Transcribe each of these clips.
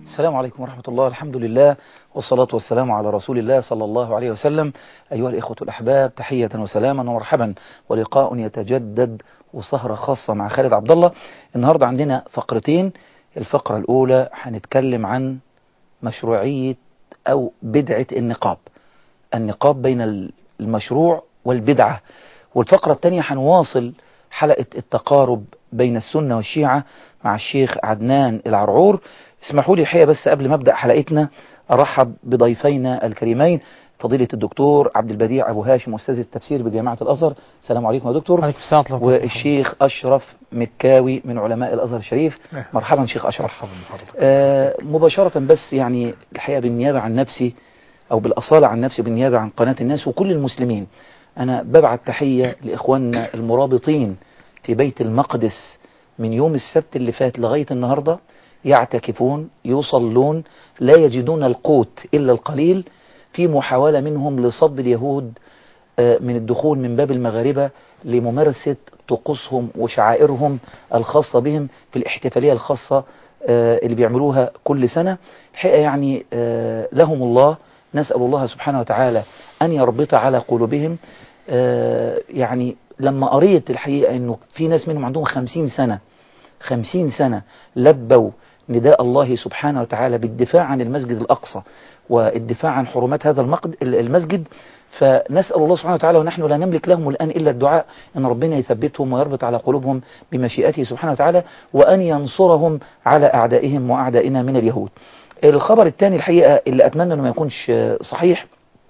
السلام عليكم ورحمة الله الحمد لله والصلاة والسلام على رسول الله صلى الله عليه وسلم أيها الإخوة الأحباب تحية وسلاما ومرحبا ولقاء يتجدد وسهرة خاصة مع خالد عبد الله النهاردة عندنا فقرتين الفقرة الأولى هنتكلم عن مشروعية أو بدعة النقاب النقاب بين المشروع والبدعة والفقرة الثانية هنواصل حلقة التقارب بين السنة والشيعة مع الشيخ عدنان العرعور اسمحوا لي الحقيقة بس قبل ما أبدأ حلقتنا أرحب بضيفينا الكريمين فضيلة الدكتور عبد البديع أبو هاشم أستاذ التفسير بجامعة الأزهر السلام عليكم يا دكتور عليكم السلام ورحمة الله والشيخ أشرف مكاوي من علماء الأزهر الشريف مرحبا شيخ أشرف مرحبا بحضرتك آه مباشرة بس يعني الحقيقة بالنيابة عن نفسي أو بالأصالة عن نفسي بالنيابة عن قناة الناس وكل المسلمين أنا ببعت تحية لإخواننا المرابطين في بيت المقدس من يوم السبت اللي فات لغاية النهاردة يعتكفون يصلون لا يجدون القوت إلا القليل في محاولة منهم لصد اليهود من الدخول من باب المغاربة لممارسة طقوسهم وشعائرهم الخاصة بهم في الاحتفالية الخاصة اللي بيعملوها كل سنة الحقيقة يعني لهم الله نسأل الله سبحانه وتعالى أن يربط على قلوبهم يعني لما قريت الحقيقة أنه في ناس منهم عندهم خمسين سنة خمسين سنة لبوا نداء الله سبحانه وتعالى بالدفاع عن المسجد الأقصى والدفاع عن حرمات هذا المسجد فنسأل الله سبحانه وتعالى ونحن لا نملك لهم الآن إلا الدعاء أن ربنا يثبتهم ويربط على قلوبهم بمشيئته سبحانه وتعالى وأن ينصرهم على أعدائهم وأعدائنا من اليهود الخبر الثاني الحقيقة اللي أتمنى أنه ما يكونش صحيح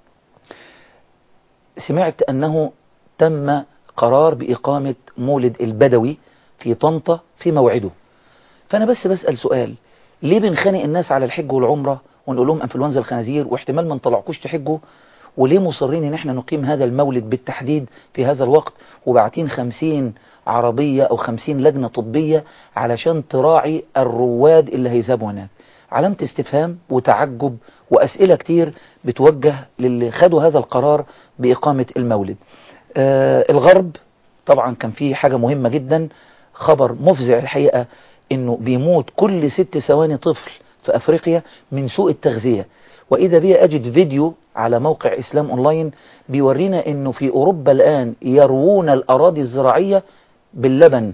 سمعت أنه تم قرار بإقامة مولد البدوي في طنطا في موعده فأنا بس بسأل سؤال ليه بنخانق الناس على الحج والعمرة ونقول لهم انفلونزا الخنازير واحتمال ما نطلعكوش تحجوا وليه مصرين ان احنا نقيم هذا المولد بالتحديد في هذا الوقت وبعتين خمسين عربية او خمسين لجنة طبية علشان تراعي الرواد اللي هيذهبوا هناك علامة استفهام وتعجب وأسئلة كتير بتوجه للي خدوا هذا القرار بإقامة المولد آه الغرب طبعا كان فيه حاجة مهمة جدا خبر مفزع الحقيقة انه بيموت كل ست ثواني طفل في افريقيا من سوء التغذية واذا بي اجد فيديو على موقع اسلام اونلاين بيورينا انه في اوروبا الان يروون الاراضي الزراعية باللبن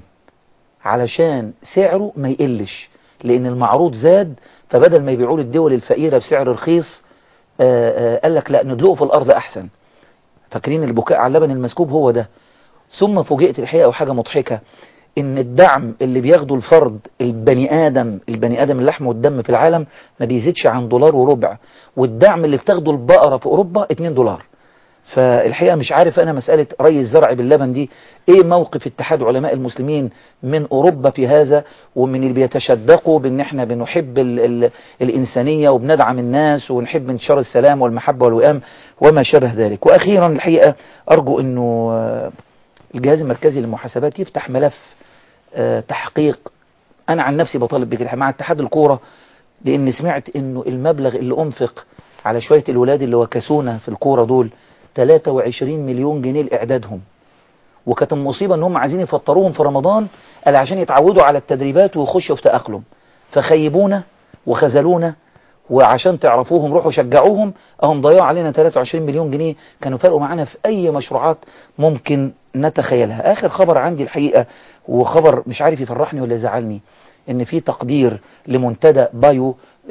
علشان سعره ما يقلش لان المعروض زاد فبدل ما يبيعوه للدول الفقيرة بسعر رخيص قال لك لا ندلقه في الارض احسن فاكرين البكاء على اللبن المسكوب هو ده ثم فوجئت الحقيقة وحاجة مضحكة ان الدعم اللي بياخده الفرد البني ادم البني ادم اللحم والدم في العالم ما بيزيدش عن دولار وربع والدعم اللي بتاخده البقرة في اوروبا 2 دولار فالحقيقة مش عارف انا مسألة ري الزرع باللبن دي ايه موقف اتحاد علماء المسلمين من اوروبا في هذا ومن اللي بيتشدقوا بان احنا بنحب ال ال الانسانية وبندعم الناس ونحب انتشار السلام والمحبة والوئام وما شابه ذلك واخيرا الحقيقة ارجو انه الجهاز المركزي للمحاسبات يفتح ملف تحقيق انا عن نفسي بطالب بكده مع اتحاد الكورة لان سمعت انه المبلغ اللي انفق على شوية الولاد اللي وكسونا في الكورة دول 23 مليون جنيه لاعدادهم وكانت المصيبة ان هم عايزين يفطروهم في رمضان قال عشان يتعودوا على التدريبات ويخشوا في تأقلم فخيبونا وخذلونا وعشان تعرفوهم روحوا شجعوهم اهم ضيعوا علينا 23 مليون جنيه كانوا فرقوا معانا في اي مشروعات ممكن نتخيلها اخر خبر عندي الحقيقة وخبر مش عارف يفرحني ولا يزعلني ان في تقدير لمنتدى بايو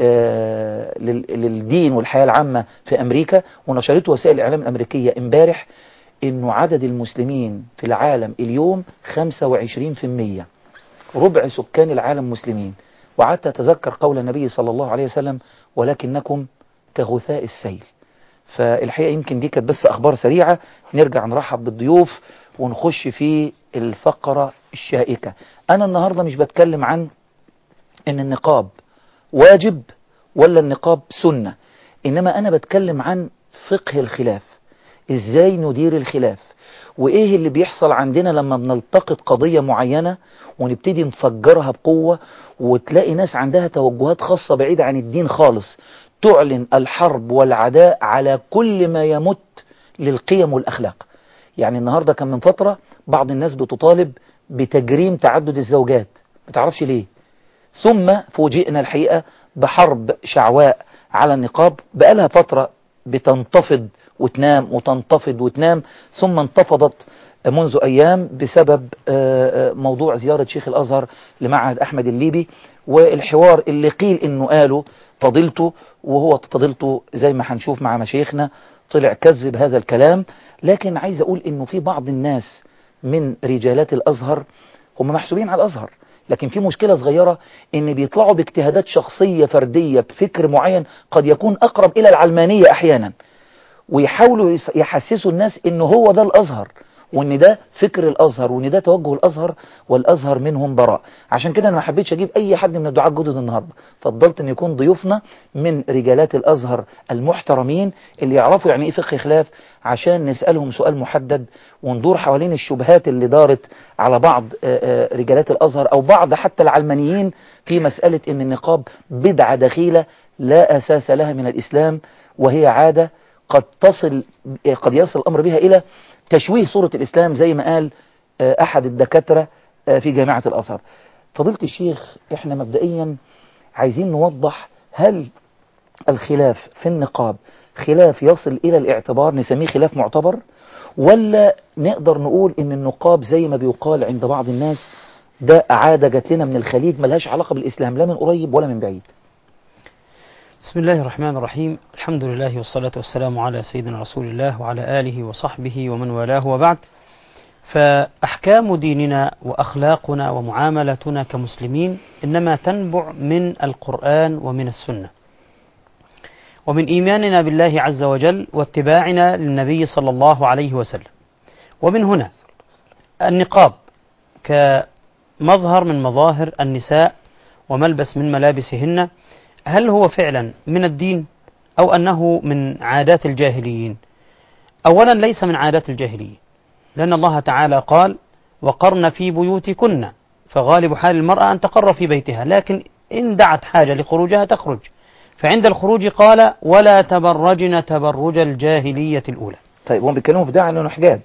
آه للدين والحياة العامة في امريكا ونشرته وسائل الاعلام الامريكية امبارح انه عدد المسلمين في العالم اليوم 25% ربع سكان العالم مسلمين وقعدت أتذكر قول النبي صلى الله عليه وسلم ولكنكم كغثاء السيل فالحقيقة يمكن دي كانت بس أخبار سريعة نرجع نرحب بالضيوف ونخش في الفقرة الشائكة أنا النهاردة مش بتكلم عن أن النقاب واجب ولا النقاب سنة إنما أنا بتكلم عن فقه الخلاف إزاي ندير الخلاف وإيه اللي بيحصل عندنا لما بنلتقط قضية معينة ونبتدي نفجرها بقوة وتلاقي ناس عندها توجهات خاصة بعيدة عن الدين خالص تعلن الحرب والعداء على كل ما يمت للقيم والأخلاق يعني النهاردة كان من فترة بعض الناس بتطالب بتجريم تعدد الزوجات بتعرفش ليه ثم فوجئنا الحقيقة بحرب شعواء على النقاب بقالها فترة بتنتفض وتنام وتنتفض وتنام ثم انتفضت منذ أيام بسبب آه، آه، موضوع زيارة شيخ الأزهر لمعهد أحمد الليبي والحوار اللي قيل إنه قاله فضيلته وهو فضيلته زي ما هنشوف مع مشايخنا طلع كذب هذا الكلام لكن عايز أقول إنه في بعض الناس من رجالات الأزهر هم محسوبين على الأزهر لكن في مشكلة صغيرة ان بيطلعوا باجتهادات شخصية فردية بفكر معين قد يكون اقرب الى العلمانية احيانا ويحاولوا يس- يحسسوا الناس ان هو ده الازهر وان ده فكر الازهر وان ده توجه الازهر والازهر منهم براء عشان كده انا ما حبيتش اجيب اي حد من الدعاة الجدد النهارده فضلت ان يكون ضيوفنا من رجالات الازهر المحترمين اللي يعرفوا يعني ايه فقه خلاف عشان نسالهم سؤال محدد وندور حوالين الشبهات اللي دارت على بعض آه، آه، رجالات الازهر او بعض حتى العلمانيين في مساله ان النقاب بدعه دخيله لا اساس لها من الاسلام وهي عاده قد تصل قد يصل الامر بها الى تشويه صورة الإسلام زي ما قال آه، أحد الدكاترة آه، في جامعة الأزهر فضيلة الشيخ إحنا مبدئيا عايزين نوضح هل الخلاف في النقاب خلاف يصل إلى الاعتبار نسميه خلاف معتبر ولا نقدر نقول إن النقاب زي ما بيقال عند بعض الناس ده عادة جات لنا من الخليج ملهاش علاقة بالإسلام لا من قريب ولا من بعيد بسم الله الرحمن الرحيم الحمد لله والصلاة والسلام على سيدنا رسول الله وعلى آله وصحبه ومن والاه وبعد فأحكام ديننا وأخلاقنا ومعاملتنا كمسلمين إنما تنبع من القرآن ومن السنة ومن إيماننا بالله عز وجل واتباعنا للنبي صلى الله عليه وسلم ومن هنا النقاب كمظهر من مظاهر النساء وملبس من ملابسهن هل هو فعلا من الدين أو أنه من عادات الجاهليين أولا ليس من عادات الجاهليين لأن الله تعالى قال وقرن في بيوتكن فغالب حال المرأة أن تقر في بيتها لكن إن دعت حاجة لخروجها تخرج فعند الخروج قال ولا تبرجن تبرج الجاهلية الأولى طيب هم بيتكلموا في ده عن انه حجاب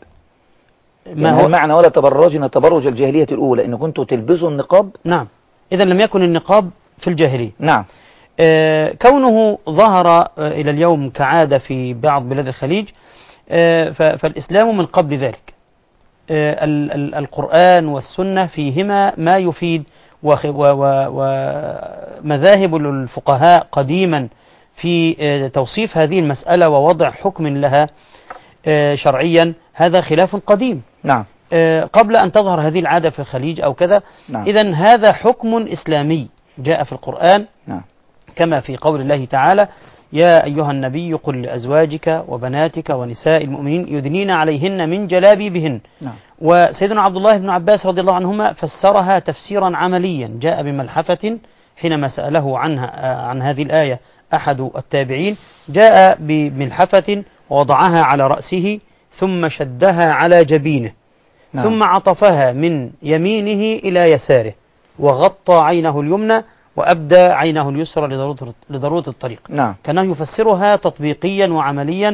ما ما هو معنى ولا تبرجن تبرج الجاهلية الأولى إن كنتوا تلبسوا النقاب نعم إذا لم يكن النقاب في الجاهلية نعم آه، كونه ظهر آه، إلى اليوم كعادة في بعض بلاد الخليج آه، ف- فالإسلام من قبل ذلك آه، ال- ال- القرآن والسنة فيهما ما يفيد وخ- و- و- ومذاهب الفقهاء قديما في آه، توصيف هذه المسألة ووضع حكم لها آه، شرعيا هذا خلاف قديم نعم آه، قبل أن تظهر هذه العادة في الخليج أو كذا نعم إذا هذا حكم إسلامي جاء في القرآن نعم كما في قول الله تعالى يا أيها النبي قل لأزواجك وبناتك ونساء المؤمنين يدنين عليهن من جلابيبهن نعم وسيدنا عبد الله بن عباس رضي الله عنهما فسرها تفسيرا عمليا جاء بملحفة حينما سأله عنها آه، عن هذه الآية أحد التابعين جاء بملحفة ووضعها على رأسه ثم شدها على جبينه نعم. ثم عطفها من يمينه إلى يساره وغطى عينه اليمنى وأبدى عينه اليسرى لضرورة, لضرورة الطريق نعم كان يفسرها تطبيقيا وعمليا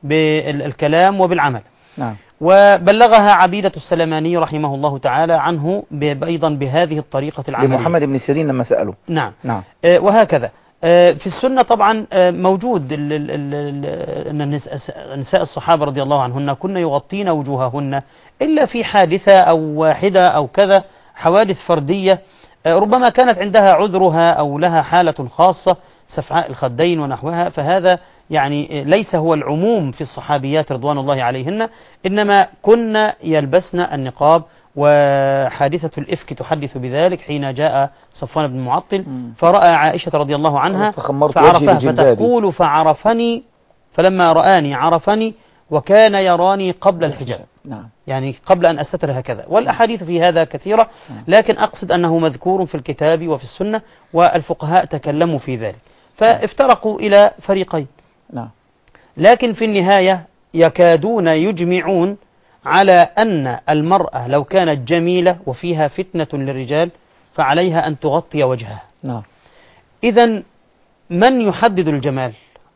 بالكلام وبالعمل نعم وبلغها عبيدة السلماني رحمه الله تعالى عنه ب- أيضا بهذه الطريقة العملية لمحمد بن سيرين لما سأله نعم نعم آه، وهكذا آه، في السنة طبعا آه، موجود ال- ال- ال- ال- أن النساء نساء الصحابة رضي الله عنهن كن يغطين وجوههن إلا في حادثة أو واحدة أو كذا حوادث فردية آه، ربما كانت عندها عذرها أو لها حالة خاصة سفعاء الخدين ونحوها فهذا يعني آه، ليس هو العموم في الصحابيات رضوان الله عليهن إنما كن يلبسن النقاب وحادثة الإفك تحدث بذلك حين جاء صفوان بن معطل مم. فرأى عائشة رضي الله عنها فخمرت وجهي فعرفها بجلبابي. فتقول فعرفني فلما رآني عرفني وكان يراني قبل الحجاب نعم يعني قبل أن أستتر هكذا والأحاديث في هذا كثيرة لكن أقصد أنه مذكور في الكتاب وفي السنة والفقهاء تكلموا في ذلك فافترقوا إلى فريقين نعم لكن في النهاية يكادون يجمعون على أن المرأة لو كانت جميلة وفيها فتنة للرجال فعليها أن تغطي وجهها نعم إذا من يحدد الجمال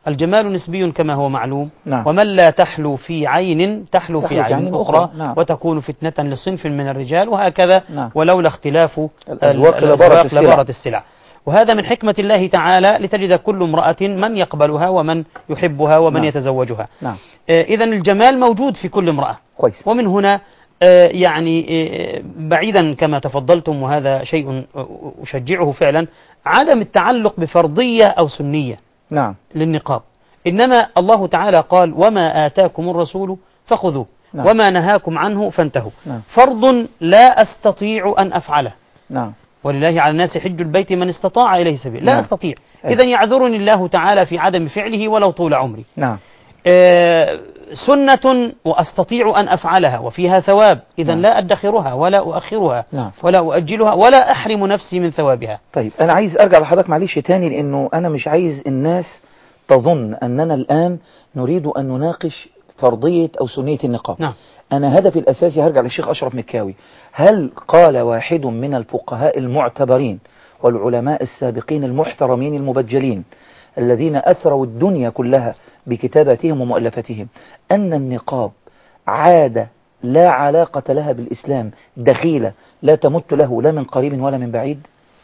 الجمال نسبي كما هو معلوم نعم. ومن لا تحلو في عين تحلو في تحلو في عين عين أخرى أخرى. نعم. وتكون فتنة لصنف من الرجال وهكذا نعم. ولولا اختلاف الأذواق ال- لبارت الأذواق السلع. لبارت السلع وهذا من حكمة الله تعالى لتجد كل امرأة من يقبلها ومن يحبها ومن نعم. يتزوجها نعم إذا الجمال موجود في كل امرأة كويس ومن هنا آه، يعني آه، بعيدا كما تفضلتم وهذا شيء أشجعه فعلا عدم التعلق بفرضية أو سنية نعم للنقاب إنما الله تعالى قال وما آتاكم الرسول فخذوه نعم. وما نهاكم عنه فانتهوا نعم. فرض لا أستطيع أن أفعله نعم ولله على الناس حج البيت من استطاع إليه سبيل لا نعم. أستطيع أي. إذا يعذرني الله تعالى في عدم فعله ولو طول عمري نعم آه، سنة وأستطيع أن أفعلها وفيها ثواب إذا نعم. لا أدخرها ولا أؤخرها نعم. ولا أؤجلها ولا أحرم نفسي من ثوابها طيب انا عايز ارجع لحضرتك معلش تاني لانه انا مش عايز الناس تظن اننا الان نريد ان نناقش فرضية او سنية النقاب نعم. انا هدفي الاساسي هرجع للشيخ اشرف مكاوي هل قال واحد من الفقهاء المعتبرين والعلماء السابقين المحترمين المبجلين الذين اثروا الدنيا كلها بكتاباتهم ومؤلفاتهم ان النقاب عادة لا علاقة لها بالإسلام دخيلة لا تمت له لا من قريب ولا من بعيد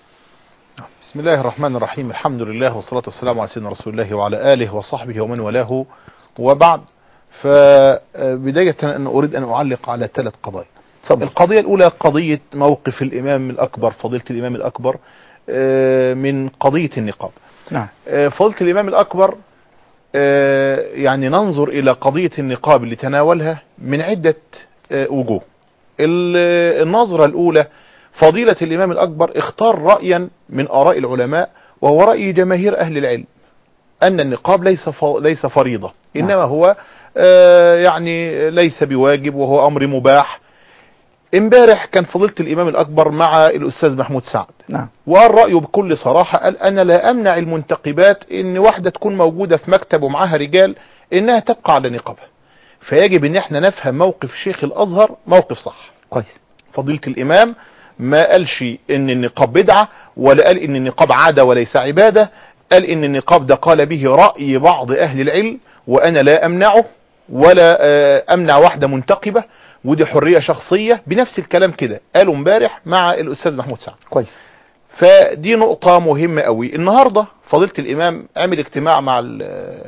بسم الله الرحمن الرحيم الحمد لله والصلاة والسلام على سيدنا رسول الله وعلى آله وصحبه ومن والاه وبعد فبداية أنا أريد أن أعلق على ثلاث قضايا تفضل القضية الأولى قضية موقف الإمام الأكبر فضيلة الإمام الأكبر آه، من قضية النقاب نعم آه، فضيلة الإمام الأكبر آه، يعني ننظر إلى قضية النقاب اللي تناولها من عدة آه، وجوه ال- النظرة الأولى فضيلة الإمام الأكبر اختار رأيا من آراء العلماء وهو رأي جماهير أهل العلم أن النقاب ليس ف- ليس فريضة نعم. إنما هو آه، يعني ليس بواجب وهو أمر مباح امبارح كان فضيلة الإمام الأكبر مع الأستاذ محمود سعد نعم وقال رأيه بكل صراحة قال أنا لا أمنع المنتقبات إن واحدة تكون موجودة في مكتب ومعاها رجال إنها تبقى على نقابها فيجب إن احنا نفهم موقف شيخ الأزهر موقف صح كويس فضيلة الإمام ما قالش إن النقاب بدعة ولا قال إن النقاب عادة وليس عبادة قال إن النقاب ده قال به رأي بعض أهل العلم وأنا لا أمنعه ولا آه، أمنع واحدة منتقبة ودي حرية شخصية بنفس الكلام كده قالوا امبارح مع الأستاذ محمود سعد كويس فدي نقطة مهمة قوي النهاردة فضيلة الإمام عمل اجتماع مع ال-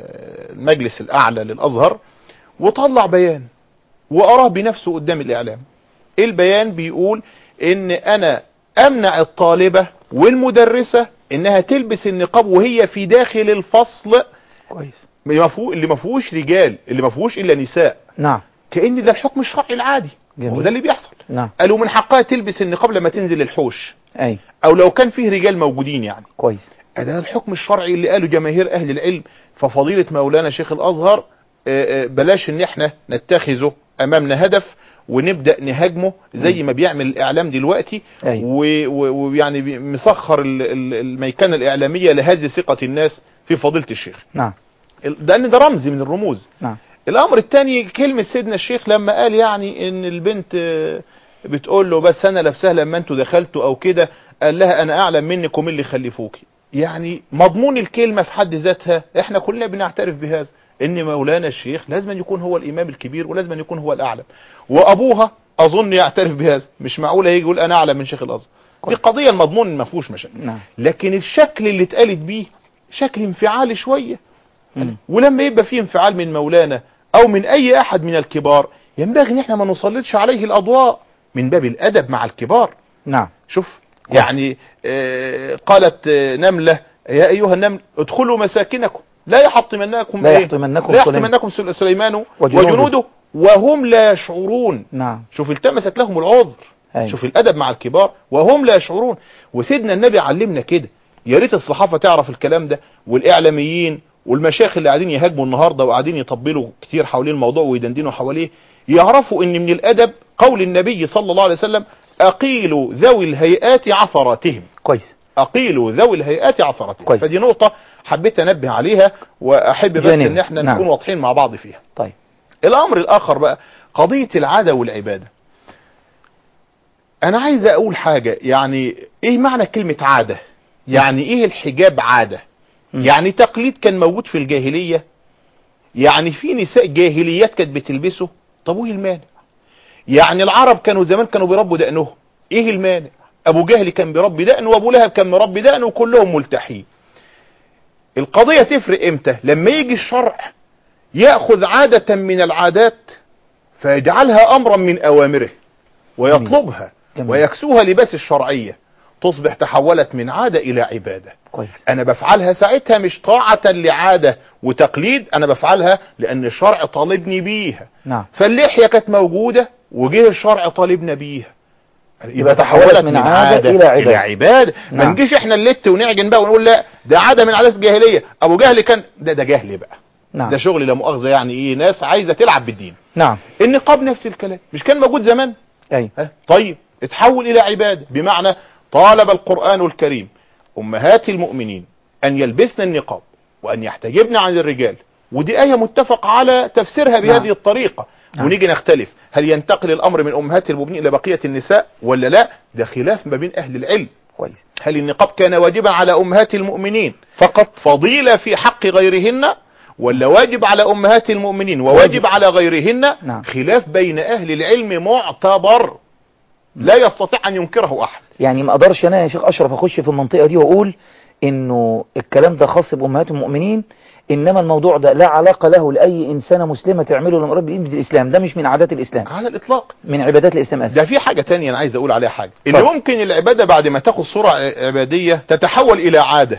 المجلس الأعلى للأزهر وطلع بيان وأراه بنفسه قدام الإعلام البيان بيقول إن أنا أمنع الطالبة والمدرسة إنها تلبس النقاب وهي في داخل الفصل كويس ما فيه- اللي ما فيهوش رجال اللي ما فيهوش إلا نساء نعم كأن ده الحكم الشرعي العادي جميل. وده اللي بيحصل نعم قالوا من حقها تلبس النقاب لما تنزل الحوش أي او لو كان فيه رجال موجودين يعني كويس ده الحكم الشرعي اللي قاله جماهير اهل العلم ففضيلة مولانا شيخ الازهر آه، آه، بلاش ان احنا نتخذه امامنا هدف ونبدأ نهاجمه زي ما بيعمل الاعلام دلوقتي أي. و- و- ويعني بي- مسخر ال- ال- الميكنة الاعلامية لهز ثقة الناس في فضيلة الشيخ نعم ال- ده ان ده رمز من الرموز نعم الامر الثاني كلمة سيدنا الشيخ لما قال يعني ان البنت آه، بتقول له بس انا لابسها لما انتوا دخلتوا او كده قال لها انا اعلم منك ومن اللي خلفوكي يعني مضمون الكلمة في حد ذاتها احنا كلنا بنعترف بهذا ان مولانا الشيخ لازم أن يكون هو الامام الكبير ولازم أن يكون هو الاعلم وابوها اظن يعترف بهذا مش معقول هيجي يقول انا اعلم من شيخ الازهر دي قضية المضمون ما فيهوش مشاكل نعم لكن الشكل اللي اتقالت بيه شكل انفعالي شوية مم. ولما يبقى فيه انفعال من مولانا او من اي احد من الكبار ينبغي ان احنا ما نسلطش عليه الاضواء من باب الادب مع الكبار نعم شوف يعني آه، قالت آه، نملة يا ايها النمل ادخلوا مساكنكم لا يحطمنكم لا إيه؟ يحطمنكم لا سليمان. يحطمنكم سل- سليمان وجنوده. وجنوده وهم لا يشعرون نعم شوف التمست لهم العذر أي. شوف الادب مع الكبار وهم لا يشعرون وسيدنا النبي علمنا كده يا ريت الصحافه تعرف الكلام ده والاعلاميين والمشايخ اللي قاعدين يهاجموا النهارده وقاعدين يطبلوا كتير حوالين الموضوع ويدندنوا حواليه يعرفوا ان من الادب قول النبي صلى الله عليه وسلم اقيلوا ذوي الهيئات عثراتهم كويس اقيلوا ذوي الهيئات عثراتهم كويس. فدي نقطه حبيت انبه عليها واحب بس جميل. ان احنا نعم. نكون واضحين مع بعض فيها طيب الامر الاخر بقى قضية العادة والعبادة انا عايز اقول حاجة يعني ايه معنى كلمة عادة يعني ايه الحجاب عادة مم. يعني تقليد كان موجود في الجاهلية يعني في نساء جاهليات كانت بتلبسه طب وايه المانع يعني العرب كانوا زمان كانوا بيربوا دقنهم ايه المانع ابو جهل كان بيربي دقن وابو لهب كان مربي دقن وكلهم ملتحين القضية تفرق امتى لما يجي الشرع يأخذ عادة من العادات فيجعلها امرا من اوامره ويطلبها جميل. ويكسوها لباس الشرعية تصبح تحولت من عادة الى عبادة كويس انا بفعلها ساعتها مش طاعة لعادة وتقليد انا بفعلها لان الشرع طالبني بيها نعم فاللحية كانت موجودة وجه الشرع طالبنا بيها يبقى يبقى تحولت تحولت من من عادة عادة إلى عبادة. إلى عبادة ما نعم. نجيش احنا اللت ونعجن بقى ونقول لا ده عادة من عادات الجاهلية ابو جهل كان ده ده جهل بقى نعم ده شغل لا مؤاخذة يعني ايه ناس عايزة تلعب بالدين نعم النقاب نفس الكلام مش كان موجود زمان أي ها؟ طيب اتحول الى عبادة بمعنى طالب القرآن الكريم امهات المؤمنين ان يلبسن النقاب وان يحتجبن عن الرجال ودي آية متفق على تفسيرها بهذه نعم. الطريقة نعم. ونيجي نختلف هل ينتقل الامر من امهات المؤمنين الى بقية النساء ولا لا ده خلاف ما بين اهل العلم كويس هل النقاب كان واجبا على امهات المؤمنين فقط فضيلة في حق غيرهن ولا واجب على امهات المؤمنين وواجب واجب. على غيرهن نعم. خلاف بين اهل العلم معتبر لا يستطيع ان ينكره احد يعني ما اقدرش انا يا شيخ اشرف اخش في المنطقه دي واقول انه الكلام ده خاص بامهات المؤمنين انما الموضوع ده لا علاقه له لاي انسانه مسلمه تعمله لامراه بالايد الاسلام ده مش من عادات الاسلام على الاطلاق من عبادات الاسلام اسف ده في حاجة تانية انا عايز اقول عليها حاجة ان اتفضل. ممكن العبادة بعد ما تاخد صورة ع- عبادية تتحول الى عادة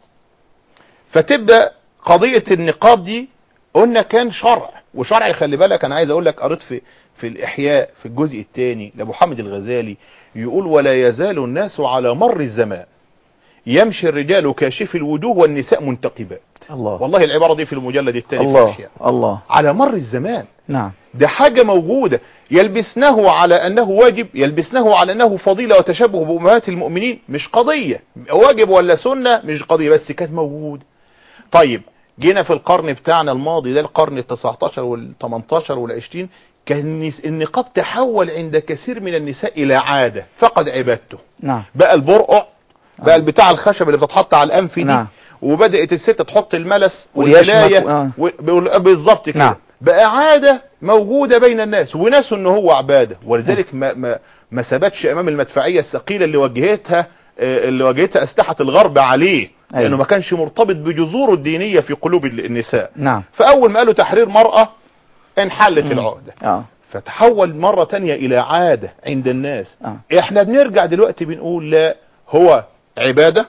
فتبدأ قضية النقاب دي قلنا كان شرع وشرع خلي بالك انا عايز اقول لك قريت في في الاحياء في الجزء الثاني لابو حامد الغزالي يقول ولا يزال الناس على مر الزمان يمشي الرجال كاشف الوجوه والنساء منتقبات الله والله العبارة دي في المجلد الثاني في الله الاحياء الله على مر الزمان نعم ده حاجة موجودة يلبسنه على أنه واجب يلبسنه على أنه فضيلة وتشبه بأمهات المؤمنين مش قضية واجب ولا سنة مش قضية بس كانت موجودة طيب جينا في القرن بتاعنا الماضي ده القرن ال 19 وال 18 وال 20 كان النس- النقاب تحول عند كثير من النساء إلى عادة فقد عبادته نعم بقى البرقع بقى البتاع الخشب اللي بتتحط على الأنف دي نعم. وبدأت الست تحط الملس واليشمك والولاية آه. و- بيقول- بالظبط كده نعم. بقى عادة موجودة بين الناس وناس ان هو عبادة ولذلك ما, ما, ما ثبتش امام المدفعية الثقيلة اللي واجهتها آه، اللي واجهتها اسلحة الغرب عليه أيوة. لانه ما كانش مرتبط بجذوره الدينية في قلوب ال- النساء نعم فاول ما قالوا تحرير مرأة انحلت العقدة اه فتحول مرة تانية الى عادة عند الناس اه احنا بنرجع دلوقتي بنقول لا هو عبادة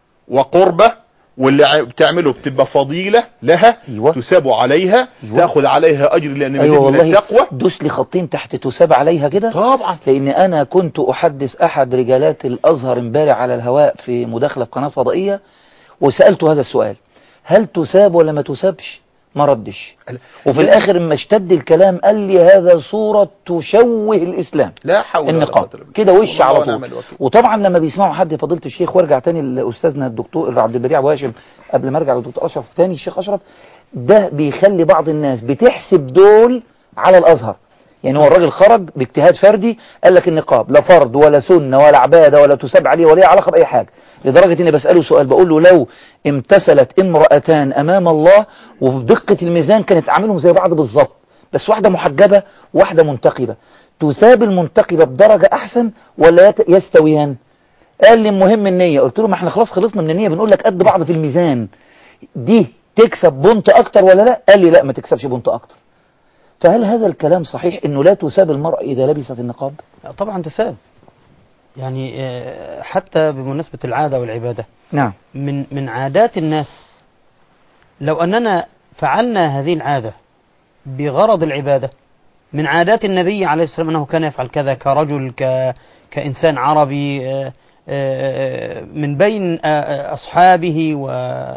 وقربة واللي ع- بتعمله بتبقى فضيلة لها ايوه تساب عليها أيوة. تاخذ عليها اجر لان ايوه مزيد من والله التقوى دوس لي خطين تحت تساب عليها كده طبعا لان انا كنت احدث احد رجالات الازهر امبارح على الهواء في مداخله في قناه فضائيه وسالته هذا السؤال هل تساب ولا ما تسابش ما ردش وفي الاخر لما اشتد الكلام قال لي هذا صوره تشوه الاسلام لا حول ولا النقاب قوة إلا بالله. كده وش الله على ونعم طول الوكيل. وطبعا لما بيسمعوا حد فضيله الشيخ وارجع تاني لاستاذنا الدكتور عبد البديع ابو هاشم قبل ما ارجع للدكتور اشرف تاني الشيخ اشرف ده بيخلي بعض الناس بتحسب دول على الازهر يعني هو الراجل خرج باجتهاد فردي قال لك النقاب لا فرض ولا سنه ولا عباده ولا تساب عليه ولا ليه علاقه باي حاجه لدرجه اني بساله سؤال بقول له لو امتثلت امراتان امام الله وبدقه الميزان كانت عاملهم زي بعض بالظبط بس واحده محجبه وواحده منتقبه تساب المنتقبه بدرجه احسن ولا يت- يستويان قال لي المهم النيه قلت له ما احنا خلاص خلصنا من النيه بنقول لك قد بعض في الميزان دي تكسب بنت اكتر ولا لا قال لي لا ما تكسبش بنت اكتر فهل هذا الكلام صحيح انه لا تساب المرأة اذا لبست النقاب طبعا تثاب يعني آه، حتى بمناسبة العادة والعبادة نعم من من عادات الناس لو أننا فعلنا هذه العادة بغرض العبادة من عادات النبي عليه الصلاة والسلام أنه كان يفعل كذا كرجل ك كإنسان عربي آه، آه، من بين آه، آه، أصحابه و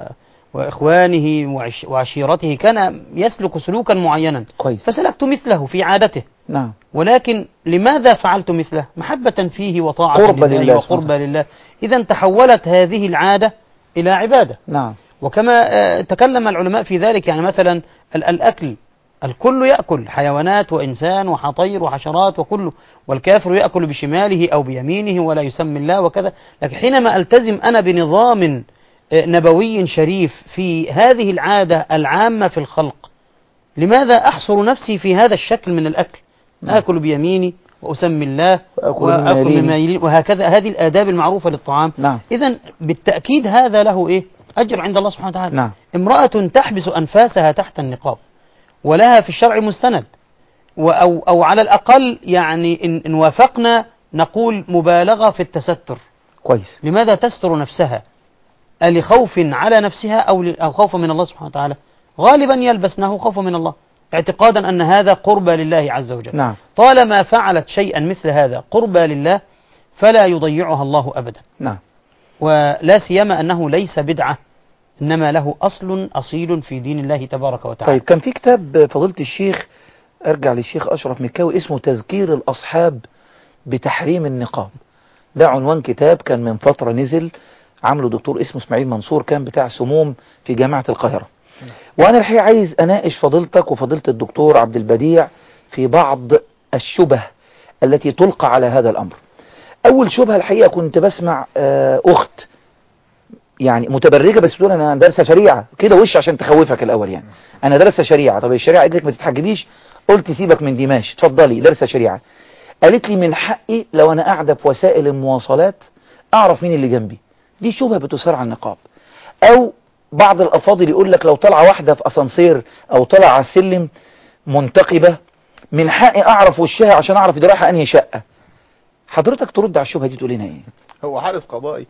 وإخوانه وعش وعشيرته كان يسلك سلوكا معينا كويس فسلكت مثله في عادته نعم ولكن لماذا فعلت مثله محبة فيه وطاعة قربا لله, لله وقربا سبحانه لله إذا تحولت هذه العادة إلى عبادة نعم وكما آه، تكلم العلماء في ذلك يعني مثلا ال- الأكل الكل يأكل حيوانات وإنسان وحطير وحشرات وكله والكافر يأكل بشماله أو بيمينه ولا يسمي الله وكذا لكن حينما ألتزم أنا بنظام آه، نبوي شريف في هذه العادة العامة في الخلق لماذا أحصر نفسي في هذا الشكل من الأكل نعم. آكل بيميني وأسمي الله وآكل مما وآكل يليني. مما يليني وهكذا هذه الآداب المعروفة للطعام نعم إذا بالتأكيد هذا له إيه أجر عند الله سبحانه وتعالى نعم امرأة تحبس أنفاسها تحت النقاب ولها في الشرع مستند و- أو, أو على الأقل يعني إن, إن وافقنا نقول مبالغة في التستر كويس لماذا تستر نفسها ألخوف على نفسها أو, ل- أو خوفا من الله سبحانه وتعالى غالبا يلبسنه خوفا من الله اعتقادا أن هذا قربى لله عز وجل نعم طالما فعلت شيئا مثل هذا قربى لله فلا يضيعها الله أبدا نعم ولا سيما أنه ليس بدعة إنما له أصل أصيل في دين الله تبارك وتعالى طيب كان في كتاب فضيلة الشيخ ارجع للشيخ اشرف مكاوي اسمه تذكير الاصحاب بتحريم النقاب ده عنوان كتاب كان من فترة نزل عامله دكتور اسمه اسماعيل منصور كان بتاع سموم في جامعة القاهرة وانا الحقيقة عايز اناقش فضيلتك وفضيلة الدكتور عبد البديع في بعض الشبه التي تلقى على هذا الامر اول شبهة الحقيقة كنت بسمع آه، اخت يعني متبرجة بس بتقول انا دارسة شريعة كده وش عشان تخوفك الاول يعني انا دارسة شريعة طب الشريعة قالت لك ما تتحجبيش قلت سيبك من دي ماشي اتفضلي دارسة شريعة قالت لي من حقي لو انا قاعدة في وسائل المواصلات اعرف مين اللي جنبي دي شبهة بتثار على النقاب او بعض الافاضل يقول لك لو طلع واحدة في اسانسير او طلع على السلم منتقبة من حقي اعرف وشها عشان اعرف دي رايحة انهي شقة حضرتك ترد على الشبهة دي تقول لنا ايه هو حارس قضائي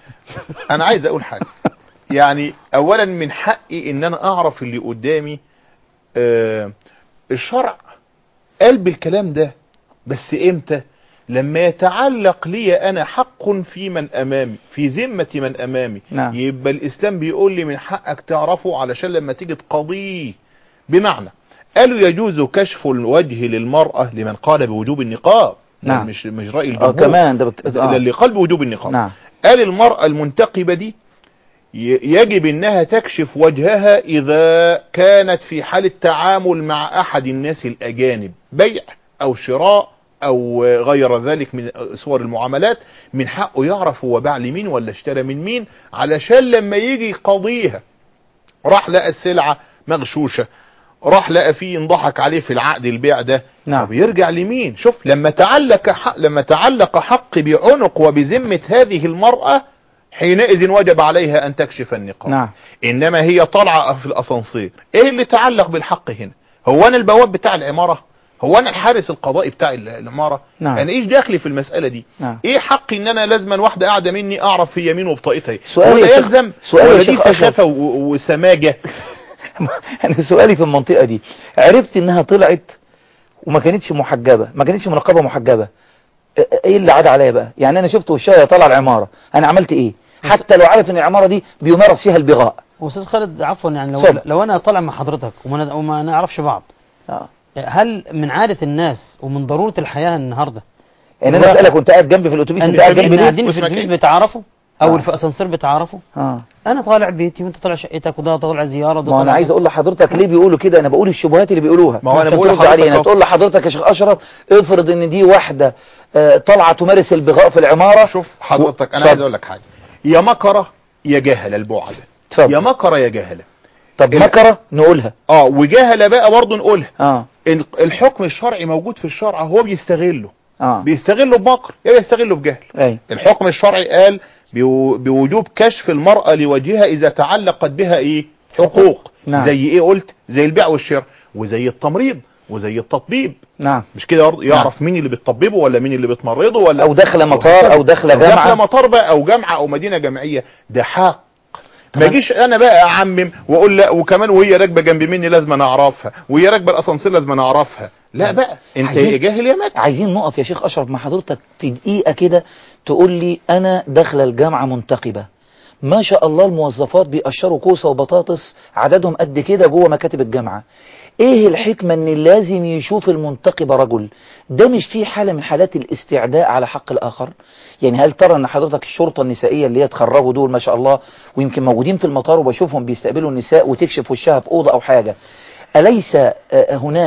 انا عايز اقول حاجة يعني اولا من حقي ان انا اعرف اللي قدامي آه الشرع قال بالكلام ده بس امتى لما يتعلق لي انا حق في من امامي في ذمة من امامي نعم. يبقى الاسلام بيقول لي من حقك تعرفه علشان لما تيجي تقضيه بمعنى قالوا يجوز كشف الوجه للمرأة لمن قال بوجوب النقاب نعم. مش مش رأي اه الجمهور كمان ده بك... آه. آه. اللي قال بوجوب النقاب نعم قال المرأة المنتقبة دي ي- يجب انها تكشف وجهها اذا كانت في حال التعامل مع احد الناس الاجانب بيع او شراء او غير ذلك من صور المعاملات من حقه يعرف هو باع لمين ولا اشترى من مين علشان لما يجي يقضيها راح لقى السلعة مغشوشة راح لقى فيه انضحك عليه في العقد البيع ده نعم. طب يرجع لمين شوف لما تعلق حق لما تعلق حق بعنق وبذمة هذه المرأة حينئذ وجب عليها ان تكشف النقاب نعم انما هي طالعه في الاسانسير ايه اللي تعلق بالحق هنا هو انا البواب بتاع العماره هو انا الحارس القضائي بتاع ال- العماره نعم. انا ايش داخلي في المساله دي نعم. ايه حقي ان انا لازما واحده قاعده مني اعرف هي مين وبطاقتها ايه سؤالي ولا يا شيخ- يلزم سؤالي يا ولا دي شيخ أشرف. سخافه و- وسماجه انا سؤالي في المنطقة دي عرفت انها طلعت وما كانتش محجبة ما كانتش منقبة محجبة ايه اللي عاد عليا بقى يعني انا شفت وشها وهي طالعه العمارة انا عملت ايه حتى لو عارف ان العمارة دي بيمارس فيها البغاء أستاذ خالد عفوا يعني لو, اتفضل. لو أنا طالع مع حضرتك وما, وما نعرفش بعض اه هل من عادة الناس ومن ضرورة الحياة النهاردة يعني انا اسالك وانت قاعد جنبي في الاتوبيس انت قاعد أن جنبي إن ليه قاعدين في واسمك الاتوبيس إيه؟ بتعرفوا أو آه. في أسانسير بتعرفوا اه أنا طالع بيتي وأنت طالع شقتك وده طالع زيارة وده ما انا طالع- عايز اقول لحضرتك ليه بيقولوا كده انا بقول الشبهات اللي بيقولوها ما هو أنا عشان بقول ترد لحضرتك علينا أهو. تقول لحضرتك يا شيخ اشرف افرض ان دي واحده آه، طالعه تمارس البغاء في العماره شوف حضرتك انا اتفضل. عايز اقول لك حاجه يا مكره يا جهله البعد اتفضل. يا مكره يا جهله طب ال- مكره نقولها اه وجهله بقى برضه نقولها اه ال- الحكم الشرعي موجود في الشرع هو بيستغله اه بيستغله بمكر يا بيستغله بجهل اي الحكم الشرعي قال بو- بوجوب كشف المرأة لوجهها إذا تعلقت بها إيه حقوق نعم. زي إيه قلت زي البيع والشراء وزي التمريض وزي التطبيب نعم مش كده برضه يعرف مين اللي بتطببه ولا مين اللي بتمرضه ولا او داخله مطار او داخله داخله جامعه مطار بقى او جامعه او مدينه جامعيه ده حق ما طبعا. اجيش انا بقى اعمم واقول لا وكمان وهي راكبه جنب مني لازم أنا اعرفها وهي راكبه الاسانسير لازم أنا اعرفها لا بقى انت عايزين- يا جاهل يا مات عايزين نقف يا شيخ اشرف مع حضرتك في دقيقه كده تقول لي انا داخله الجامعه منتقبه ما شاء الله الموظفات بيقشروا كوسه وبطاطس عددهم قد كده جوه مكاتب الجامعه ايه الحكمه ان لازم يشوف المنتقبه رجل ده مش فيه حاله من حالات الاستعداء على حق الاخر يعني هل ترى ان حضرتك الشرطه النسائيه اللي هي اتخرجوا دول ما شاء الله ويمكن موجودين في المطار وبشوفهم بيستقبلوا النساء وتكشف وشها في اوضه او حاجه اليس آه، هناك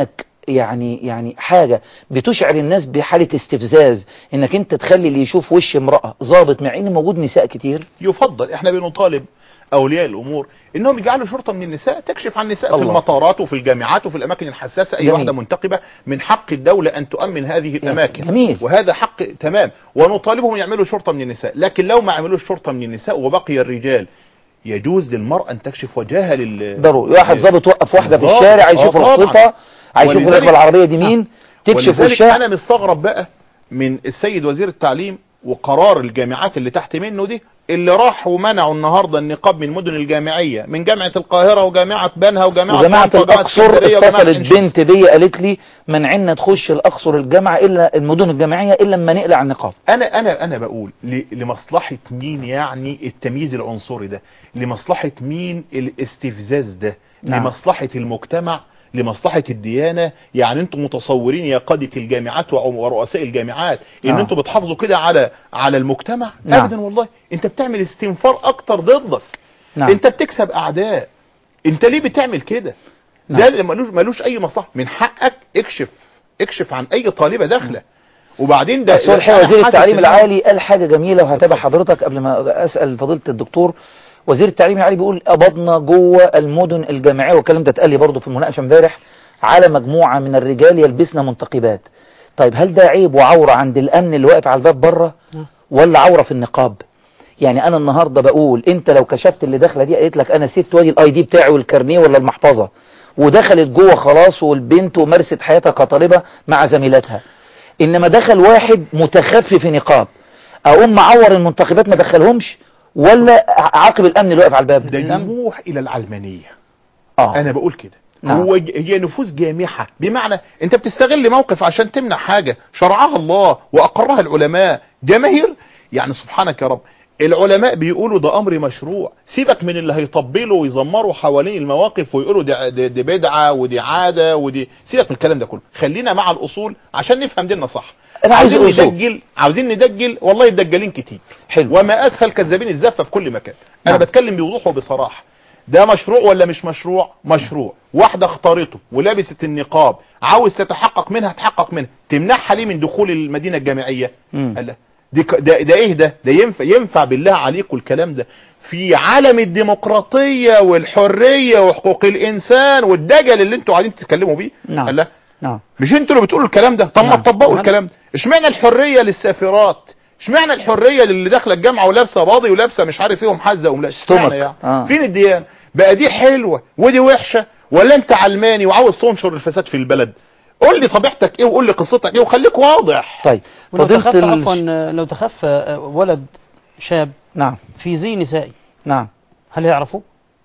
يعني يعني حاجة بتشعر الناس بحالة استفزاز انك انت تخلي اللي يشوف وش امرأة ظابط مع ان موجود نساء كتير يفضل احنا بنطالب اولياء الامور انهم يجعلوا شرطه من النساء تكشف عن النساء في الله. المطارات وفي الجامعات وفي الاماكن الحساسه اي جميل. واحده منتقبه من حق الدوله ان تؤمن هذه الاماكن جميل. وهذا حق تمام ونطالبهم يعملوا شرطه من النساء لكن لو ما عملوش شرطه من النساء وبقي الرجال يجوز للمراه ان تكشف وجهها لل ضروري واحد ظابط وقف واحدة في بالظبط. الشارع عايز آه يشوف طبعاً. رخصتها عايز يشوف ولذلك- الركبة العربية دي مين تكشف ولذلك وشها انا مستغرب بقى من السيد وزير التعليم وقرار الجامعات اللي تحت منه دي اللي راح ومنعوا النهارده النقاب من المدن الجامعيه من جامعه القاهره وجامعه بنها وجامعه وجماعة طنطا وجامعة الأقصر اسكندرية وجامعة اتصلت إنشا. بنت بيا قالت لي منعنا تخش الأقصر الجامعة إلا المدن الجامعية إلا لما نقلع النقاب انا انا انا بقول ل- لمصلحه مين يعني التمييز العنصري ده لمصلحه مين الاستفزاز ده نعم. لمصلحه المجتمع لمصلحه الديانه يعني انتم متصورين يا قاده الجامعات وع- ورؤساء الجامعات ان نعم. انتم بتحافظوا كده على على المجتمع نعم. ابدا والله انت بتعمل استنفار اكتر ضدك نعم انت بتكسب اعداء انت ليه بتعمل كده نعم. ده اللي ملوش ملوش اي مصلحه من حقك اكشف اكشف عن اي طالبه داخله وبعدين ده بس هو الحقيقة أنا وزير حاسس التعليم إن- العالي قال حاجة جميلة وهتابع اتفضل. حضرتك قبل ما أسأل فضيلة الدكتور وزير التعليم العالي بيقول قبضنا جوه المدن الجامعية والكلام ده اتقال لي برضه في المناقشة امبارح على مجموعة من الرجال يلبسن منتقبات طيب هل ده عيب وعورة عند الأمن اللي واقف على الباب بره ولا عورة في النقاب يعني أنا النهاردة بقول أنت لو كشفت اللي داخلة دي قالت لك أنا سبت وادي الأي دي بتاعي والكارنيه ولا المحفظة ودخلت جوه خلاص والبنت ومارست حياتها كطالبة مع زميلاتها انما دخل واحد متخفي في نقاب اقوم معور المنتخبات ما دخلهمش ولا عاقب الامن اللي واقف على الباب ده يروح الى العلمانيه اه انا بقول كده نعم. هو ج- هي نفوذ جامحه بمعنى انت بتستغل موقف عشان تمنع حاجه شرعها الله واقرها العلماء جماهير يعني سبحانك يا رب العلماء بيقولوا ده امر مشروع سيبك من اللي هيطبلوا ويزمروا حوالين المواقف ويقولوا دي, دي, دي بدعه ودي عاده ودي سيبك من الكلام ده كله خلينا مع الاصول عشان نفهم ديننا صح أنا عايز عاوزين الأصول. ندجل عاوزين ندجل والله الدجالين كتير حلو وما اسهل كذابين الزفه في كل مكان انا نعم. بتكلم بوضوح وبصراحه ده مشروع ولا مش مشروع مشروع واحده اختارته ولبست النقاب عاوز تتحقق منها تحقق منها تمنعها ليه من دخول المدينه الجامعيه مم. قال لا دي ك- ده, ده ايه ده ده ينفع ينفع بالله عليكم الكلام ده في عالم الديمقراطيه والحريه وحقوق الانسان والدجل اللي انتوا قاعدين تتكلموا بيه نعم. قال لا نعم مش انتوا اللي بتقولوا الكلام ده طب ما نعم. تطبقوا نعم. الكلام ده اشمعنى الحريه للسافرات اشمعنى الحريه للي داخله الجامعه ولابسه باضي ولابسه مش عارف ايه ومحزه وملا ستومك. اشمعنى يعني آه. فين الديانه بقى دي حلوه ودي وحشه ولا انت علماني وعاوز تنشر الفساد في البلد قول لي طبيعتك ايه وقول لي قصتك ايه وخليك واضح طيب ولو فضيلة تخفى ال- عفوا لو تخفى ولد شاب نعم في زي نسائي نعم هل يعرفوه؟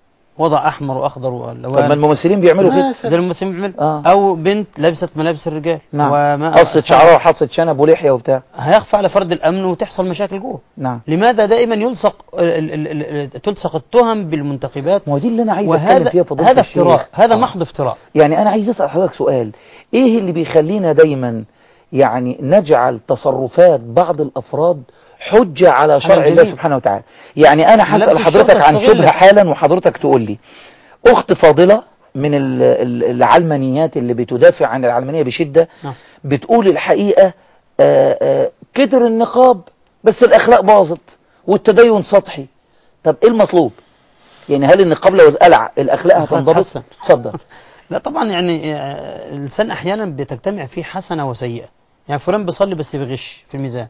وضع احمر واخضر طب ما والوان الممثلين بيعملوا كده مثلا. زي الممثلين بيعملوا آه. او بنت لبست ملابس الرجال نعم وما قصة أسهل- شعرها وحصة شنب ولحية وبتاع هيخفى على فرد الامن وتحصل مشاكل جوه نعم لماذا دائما يلصق ال- ال- ال- ال- تلصق التهم بالمنتخبات ما هو دي اللي انا عايز اتكلم وهذا فيها فضيلة هذا الشيخ. افتراء هذا آه. محض افتراء يعني انا عايز اسال حضرتك سؤال ايه اللي بيخلينا دايما يعني نجعل تصرفات بعض الافراد حجة على شرع الله الجميع. سبحانه وتعالى يعني انا ملابس هسأل حضرتك الشرطة عن استغلت. شبهة حالا وحضرتك تقول لي اخت فاضلة من ال- ال- العلمانيات اللي بتدافع عن العلمانية بشدة نعم. بتقول الحقيقة آه، آه، كتر النقاب بس الاخلاق باظت والتدين سطحي طب ايه المطلوب يعني هل النقاب لو اتقلع الاخلاق الأخلاق هتنضبط تتحسن. اتفضل لا طبعا يعني آه، الانسان احيانا بتجتمع فيه حسنه وسيئه يعني فلان بيصلي بس بيغش في الميزان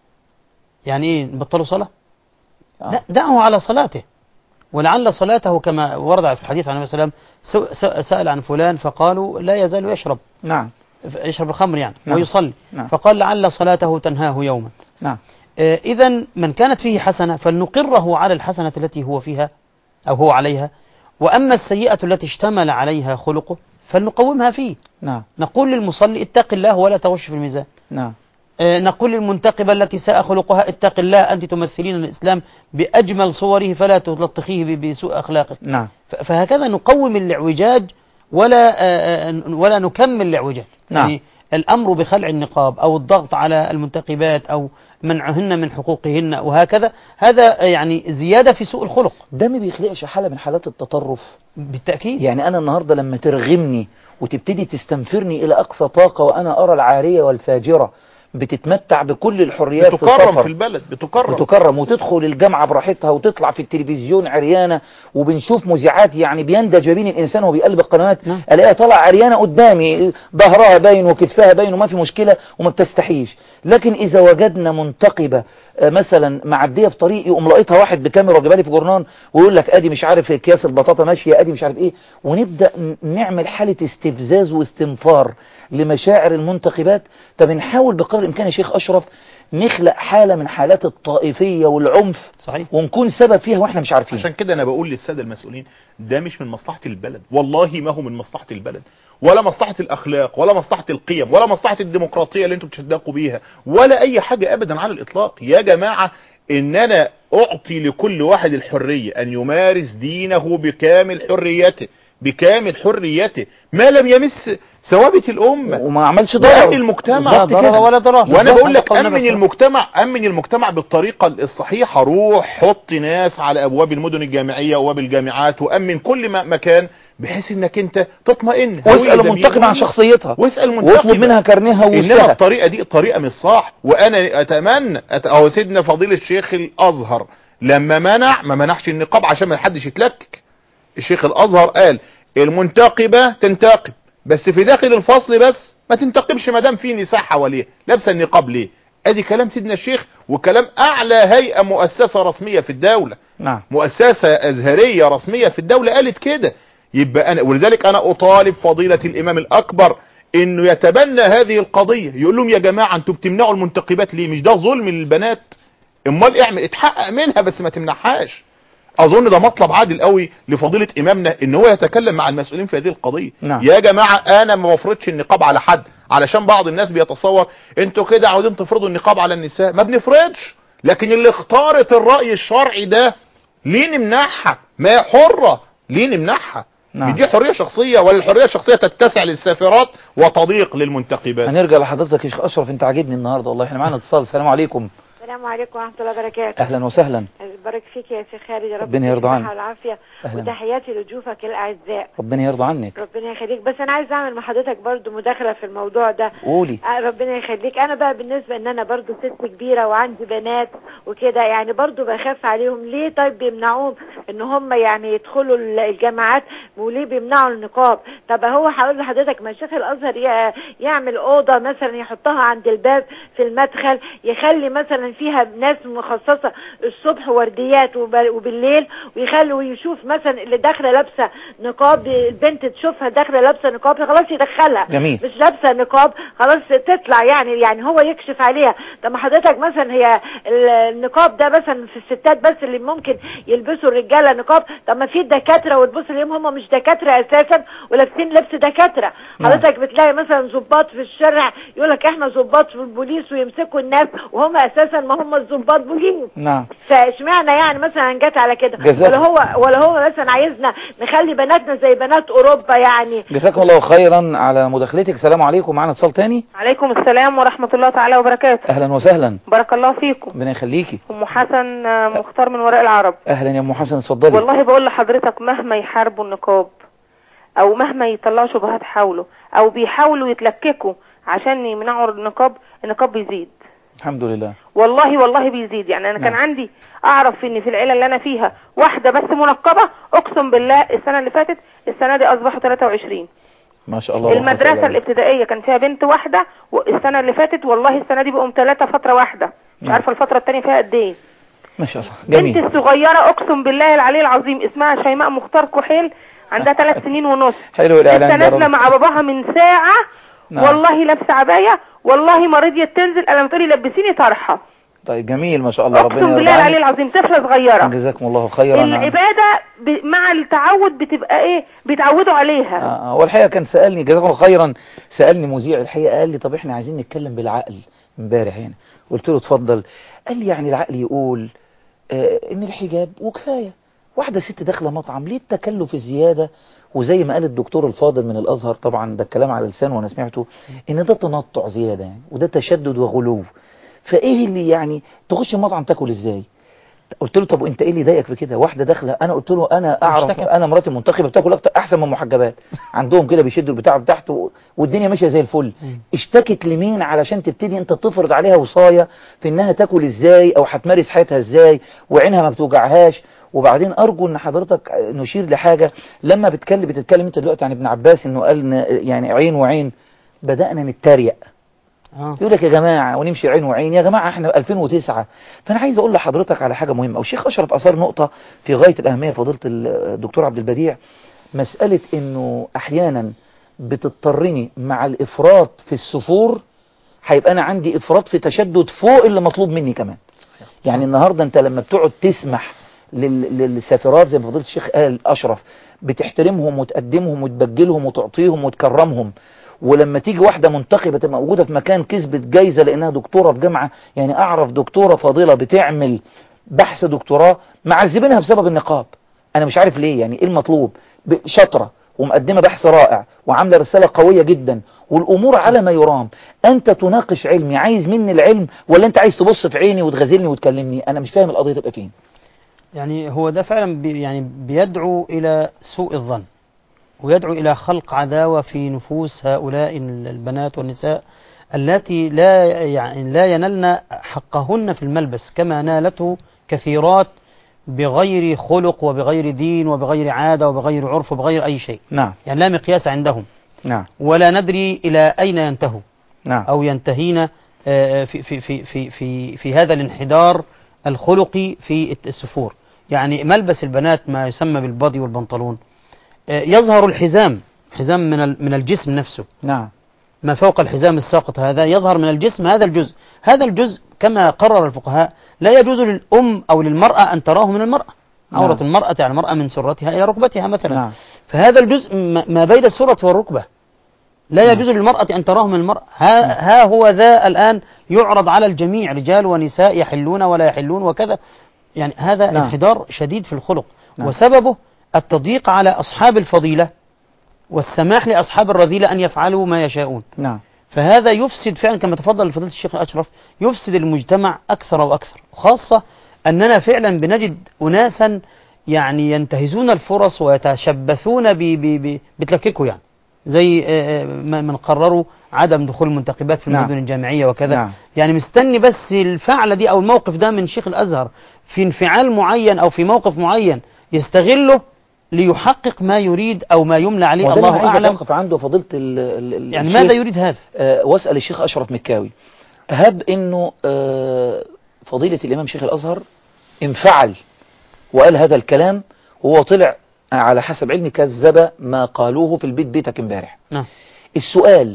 يعني ايه نبطله صلاه آه. لا دعه على صلاته ولعل صلاته كما ورد في الحديث عن النبي صلى الله عليه وسلم س- سأل عن فلان فقالوا لا يزال يشرب نعم يشرب الخمر يعني نعم. ويصلي نعم. فقال لعل صلاته تنهاه يوما نعم إذا من كانت فيه حسنة فلنقره على الحسنة التي هو فيها أو هو عليها وأما السيئة التي اشتمل عليها خلقه فلنقومها فيه نعم نقول للمصلي اتق الله ولا تغش في الميزان نعم آه، نقول للمنتقبة التي ساء خلقها اتق الله أنت تمثلين الإسلام بأجمل صوره فلا تلطخيه ب- بسوء أخلاقك نعم ف- فهكذا نقوم الاعوجاج ولا آه، آه، ولا نكمل الاعوجاج نعم. يعني الأمر بخلع النقاب أو الضغط على المنتقبات أو منعهن من حقوقهن وهكذا هذا يعني زيادة في سوء الخلق ده ما بيخلقش حالة من حالات التطرف بالتأكيد يعني أنا النهاردة لما ترغمني وتبتدي تستنفرني إلى أقصى طاقة وأنا أرى العارية والفاجرة بتتمتع بكل الحريات في بتكرم السفر في البلد بتكرم وتكرم وتدخل الجامعة براحتها وتطلع في التلفزيون عريانة وبنشوف مذيعات يعني بيندج بين الإنسان وهو بيقلب القنوات نعم. ألاقيها طالعة عريانة قدامي ظهرها باين وكتفها باين وما في مشكلة وما بتستحيش لكن إذا وجدنا منتقبة آه، مثلا معدية في طريق يقوم لاقيتها واحد بكاميرا وجايبها لي في جورنان ويقول لك ادي مش عارف اكياس البطاطا ماشيه ادي مش عارف ايه ونبدا ن- نعمل حاله استفزاز واستنفار لمشاعر المنتخبات طب نحاول بقدر الامكان يا شيخ اشرف نخلق حاله من حالات الطائفيه والعنف صحيح ونكون سبب فيها واحنا مش عارفين عشان كده انا بقول للساده المسؤولين ده مش من مصلحه البلد والله ما هو من مصلحه البلد ولا مصلحه الاخلاق ولا مصلحه القيم ولا مصلحه الديمقراطيه اللي انتم بتشدقوا بيها ولا اي حاجه ابدا على الاطلاق يا جماعه ان انا اعطي لكل واحد الحريه ان يمارس دينه بكامل حريته بكامل حريته ما لم يمس ثوابت الامه وما عملش وأمن ضرر المجتمع لا ضرر ولا ضرار وانا بالظبط. بقول لك قول النبي امن صلى الله عليه المجتمع امن المجتمع بالطريقه الصحيحه روح حط ناس على ابواب المدن الجامعيه وابواب الجامعات وامن كل ما مكان بحيث انك انت تطمئن هوية واسال ضمير. المنتقب عن شخصيتها واسال واطلب المنتقب منها كارنيها انما ووشها الطريقه دي طريقه مش صح وانا اتمنى أت... او سيدنا فضيله الشيخ الازهر لما منع ما منعش النقاب عشان ما حدش يتلكك الشيخ الازهر قال المنتقبه تنتقب بس في داخل الفصل بس ما تنتقبش ما دام في نساء حواليه لابسه النقاب ليه ادي كلام سيدنا الشيخ وكلام اعلى هيئه مؤسسه رسميه في الدوله نعم مؤسسة أزهرية رسمية في الدولة قالت كده يبقى أنا ولذلك أنا أطالب فضيلة الإمام الأكبر إنه يتبنى هذه القضية يقول لهم يا جماعة أنتوا بتمنعوا المنتقبات ليه مش ده ظلم للبنات امال اعمل اتحقق منها بس ما تمنعهاش اظن ده مطلب عادل قوي لفضيله امامنا ان هو يتكلم مع المسؤولين في هذه القضيه نعم. يا جماعه انا ما بفرضش النقاب على حد علشان بعض الناس بيتصور انتوا كده عاوزين تفرضوا النقاب على النساء ما بنفرضش لكن اللي اختارت الراي الشرعي ده ليه نمنعها ما هي حره ليه نمنعها نعم. دي حريه شخصيه ولا الحريه الشخصيه تتسع للسافرات وتضيق للمنتقبات هنرجع لحضرتك يا شيخ اشرف انت عاجبني النهارده والله احنا معانا اتصال السلام عليكم السلام عليكم ورحمة الله وبركاته اهلا وسهلا بارك فيك يا شيخ خالد يا رب ربنا يديك يرضى الصحة عنك. والعافية أهلا. وتحياتي لضيوفك الأعزاء ربنا يرضى عنك ربنا يخليك بس أنا عايز أعمل مع حضرتك برضو مداخلة في الموضوع ده قولي آه، ربنا يخليك انا بقى بالنسبه ان انا برضو ست كبيره وعندي بنات وكده يعني برضو بخاف عليهم ليه طيب بيمنعوهم ان هم يعني يدخلوا ال- الجامعات وليه بيمنعوا النقاب طب هو هقول لحضرتك ما شيخ الازهر ي- يعمل اوضه مثلا يحطها عند الباب في المدخل يخلي مثلا فيها ناس مخصصه الصبح ورديات وب- وبالليل ويخلي ويشوف مثلا اللي داخله لابسه نقاب البنت تشوفها داخله لابسه نقاب خلاص يدخلها جميل. مش لابسه نقاب خلاص تطلع يعني يعني هو يكشف عليها طب ما حضرتك مثلا هي ال- النقاب ده مثلا في الستات بس اللي ممكن يلبسوا الرجاله نقاب طب ما في دكاتره وتبص اليوم هم مش دكاتره اساسا ولابسين لبس دكاتره نعم. حضرتك بتلاقي مثلا ضباط في الشارع يقول لك احنا ضباط في البوليس ويمسكوا الناس وهم اساسا ما هم الضباط بوليس نعم فاشمعنى يعني مثلا جت على كده جزاك- ولا هو ولا هو مثلا عايزنا نخلي بناتنا زي بنات اوروبا يعني جزاكم الله خيرا على مداخلتك السلام عليكم معانا اتصال تاني عليكم السلام ورحمة الله تعالى وبركاته اهلا وسهلا بارك الله فيكم ربنا يخليكي أم حسن آه، مختار من وراء العرب اهلا يا ام حسن اتفضلي والله بقول لحضرتك مهما يحاربوا النقاب أو مهما يطلعوا شبهات حوله أو بيحاولوا يتلككوا عشان يمنعوا النقاب النقاب بيزيد الحمد لله والله والله بيزيد يعني انا كان نعم. عندي اعرف ان في العيله اللي انا فيها واحده بس منقبه اقسم بالله السنه اللي فاتت السنه دي اصبحوا 23 ما شاء الله لا قوة إلا المدرسه بالله. الابتدائيه كان فيها بنت واحده والسنه اللي فاتت والله السنه دي بقوا ثلاثه فتره واحده مش نعم. عارفه الفتره الثانيه فيها قد ايه ما شاء الله بنت جميل الصغيره اقسم بالله العلي العظيم اسمها شيماء مختار كحيل عندها ثلاث سنين ونص حلو الاعلان لسه ده نازله رب. مع باباها من ساعه نعم. والله لابسه عبايه والله ما رضيت تنزل انا بتقولي لبسيني طرحه طيب جميل ما شاء الله ربنا اقسم يرضى بالله العلي عنك العظيم طفله صغيره جزاكم الله خيرا العباده ب... مع التعود بتبقى ايه بيتعودوا عليها آه، هو الحقيقه كان سالني جزاكم الله خيرا سالني مذيع الحقيقه قال لي طب احنا عايزين نتكلم بالعقل امبارح هنا قلت له اتفضل قال لي يعني العقل يقول آه ان الحجاب وكفايه واحده ست داخله مطعم ليه التكلف الزياده وزي ما قال الدكتور الفاضل من الازهر طبعا ده الكلام على لسانه وانا سمعته ان ده تنطع زياده يعني وده تشدد وغلو فايه اللي يعني تخش المطعم تاكل ازاي قلت له طب وانت ايه اللي ضايقك في كده واحده داخله انا قلت له انا اعرف اشتكت. انا مراتي منتخبه بتاكل اكتر احسن من محجبات عندهم كده بيشدوا البتاع بتاعت و- والدنيا ماشيه زي الفل اشتكت لمين علشان تبتدي انت تفرض عليها وصايه في انها تاكل ازاي او هتمارس حياتها ازاي وعينها ما بتوجعهاش وبعدين ارجو ان حضرتك نشير لحاجه لما بتكلم بتتكلم انت دلوقتي عن ابن عباس انه قال إن يعني عين وعين بدانا نتريق آه. يقول لك يا جماعة ونمشي عين وعين يا جماعة احنا 2009 فأنا عايز أقول لحضرتك على حاجة مهمة والشيخ أشرف أثار نقطة في غاية الأهمية فضيلة الدكتور عبد البديع مسألة إنه أحيانا بتضطرني مع الإفراط في السفور هيبقى أنا عندي إفراط في تشدد فوق اللي مطلوب مني كمان يعني النهاردة أنت لما بتقعد تسمح لل- للسافرات زي ما فضيلة الشيخ قال أشرف بتحترمهم وتقدمهم وتبجلهم وتعطيهم وتكرمهم ولما تيجي واحدة منتخبة تبقى موجودة في مكان كسبت جايزة لأنها دكتورة في جامعة يعني أعرف دكتورة فاضلة بتعمل بحث دكتوراه معذبينها بسبب النقاب أنا مش عارف ليه يعني إيه المطلوب ب- شاطرة ومقدمة بحث رائع وعاملة رسالة قوية جدا والأمور على ما يرام أنت تناقش علمي عايز مني العلم ولا أنت عايز تبص في عيني وتغازلني وتكلمني أنا مش فاهم القضية تبقى فين يعني هو ده فعلا بي يعني بيدعو إلى سوء الظن ويدعو إلى خلق عداوة في نفوس هؤلاء البنات والنساء التي لا يعني لا ينلن حقهن في الملبس كما نالته كثيرات بغير خلق وبغير دين وبغير عادة وبغير عرف وبغير أي شيء نعم يعني لا مقياس عندهم نعم ولا ندري إلى أين ينتهوا نعم أو ينتهين آه، في في في في في في هذا الانحدار الخلقي في السفور يعني ملبس البنات ما يسمى بالبادي والبنطلون آه، يظهر الحزام حزام من ال- من الجسم نفسه نعم ما فوق الحزام الساقط هذا يظهر من الجسم هذا الجزء هذا الجزء كما قرر الفقهاء لا يجوز للأم أو للمرأة أن تراه من المرأة عورة نعم. المرأة على المرأة من سرتها إلى ركبتها مثلا نعم فهذا الجزء م- ما بين السرة والركبة لا نعم. يجوز للمرأة أن تراه من المرأة ها, ها هو ذا الآن يعرض على الجميع رجال ونساء يحلون ولا يحلون وكذا يعني هذا نعم. انحدار شديد في الخلق نعم. وسببه التضييق على أصحاب الفضيلة والسماح لأصحاب الرذيلة أن يفعلوا ما يشاءون نعم فهذا يفسد فعلا كما تفضل فضيلة الشيخ الأشرف يفسد المجتمع أكثر وأكثر خاصة أننا فعلا بنجد أناسا يعني ينتهزون الفرص ويتشبثون ب- ب- ب- بتلككوا يعني زي آه، آه، ما- من قرروا عدم دخول المنتخبات في نعم. المدن الجامعية وكذا نعم. يعني مستني بس الفعلة دي أو الموقف ده من شيخ الأزهر في انفعال معين أو في موقف معين يستغله ليحقق ما يريد أو ما يملى عليه وده اللي الله أنا عايز أعلم أتوقف عنده فضيلة ال ال ال يعني الشيخ. ماذا يريد هذا آه، واسأل الشيخ أشرف مكاوي هب أنه آه، فضيلة الإمام شيخ الأزهر انفعل وقال هذا الكلام وهو طلع على حسب علمي كذب ما قالوه في البيت بيتك امبارح نعم السؤال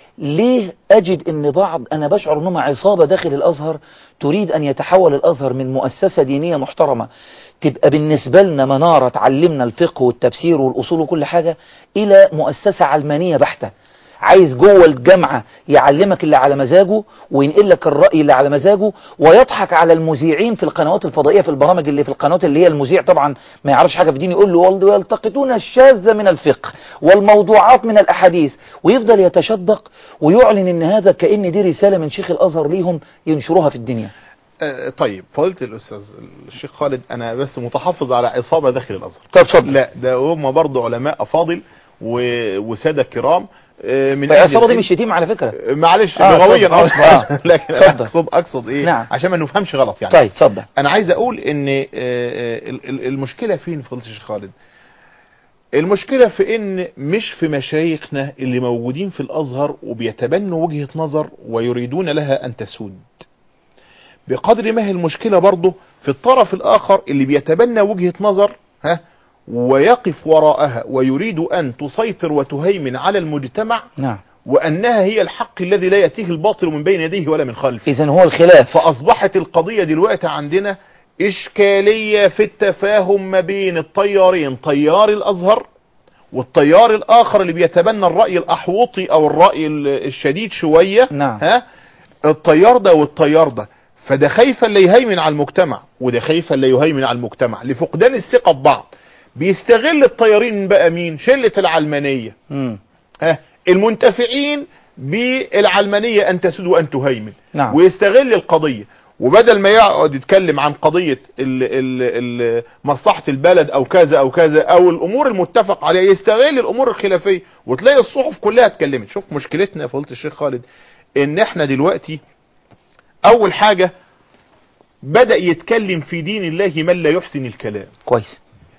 ليه أجد أن بعض أنا بشعر أنهم عصابة داخل الأزهر تريد أن يتحول الأزهر من مؤسسة دينية محترمة تبقى بالنسبة لنا منارة تعلمنا الفقه والتفسير والأصول وكل حاجة إلى مؤسسة علمانية بحتة عايز جوه الجامعة يعلمك اللي على مزاجه وينقل لك الرأي اللي على مزاجه ويضحك على المذيعين في القنوات الفضائية في البرامج اللي في القنوات اللي هي المذيع طبعا ما يعرفش حاجة في دين يقول له والله يلتقطون الشاذ من الفقه والموضوعات من الأحاديث ويفضل يتشدق ويعلن ان هذا كأن دي رسالة من شيخ الأزهر ليهم ينشروها في الدنيا آه، طيب فضيلة الأستاذ الشيخ خالد أنا بس متحفظ على عصابة داخل الأزهر طب اتفضل لا ده هم برضه علماء أفاضل و- وسادة كرام آه، من العصابة دي العلم. مش شتيمة على فكرة آه، معلش آه، لغويا اتفضل، آه، اتفضل. لكن اتفضل. اقصد اقصد ايه نعم. عشان ما نفهمش غلط يعني طيب اتفضل انا عايز اقول ان آه، آه، ال- ال- المشكله فين فضيله الشيخ خالد المشكله في ان مش في مشايخنا اللي موجودين في الازهر وبيتبنوا وجهه نظر ويريدون لها ان تسود بقدر ما هي المشكله برضه في الطرف الاخر اللي بيتبنى وجهه نظر ها ويقف وراءها ويريد ان تسيطر وتهيمن على المجتمع نعم وانها هي الحق الذي لا ياتيه الباطل من بين يديه ولا من خلفه إذا هو الخلاف فأصبحت القضية دلوقتي عندنا إشكالية في التفاهم ما بين الطيارين طيار الأزهر والطيار الآخر اللي بيتبنى الرأي الأحوطي أو الرأي ال- الشديد شوية نعم. ها الطيار ده والطيار ده فده خايفا لا يهيمن على المجتمع وده خايفا لا يهيمن على المجتمع لفقدان الثقة ببعض بيستغل الطيارين بقى مين شلة العلمانية مم. ها المنتفعين بالعلمانية أن تسود وأن تهيمن نعم. ويستغل القضية وبدل ما يقعد يتكلم عن قضية ال ال ال مصلحة البلد أو كذا أو كذا أو الأمور المتفق عليها يستغل الأمور الخلافية وتلاقي الصحف كلها اتكلمت شوف مشكلتنا يا فضيلة الشيخ خالد إن إحنا دلوقتي أول حاجة بدأ يتكلم في دين الله من لا يحسن الكلام كويس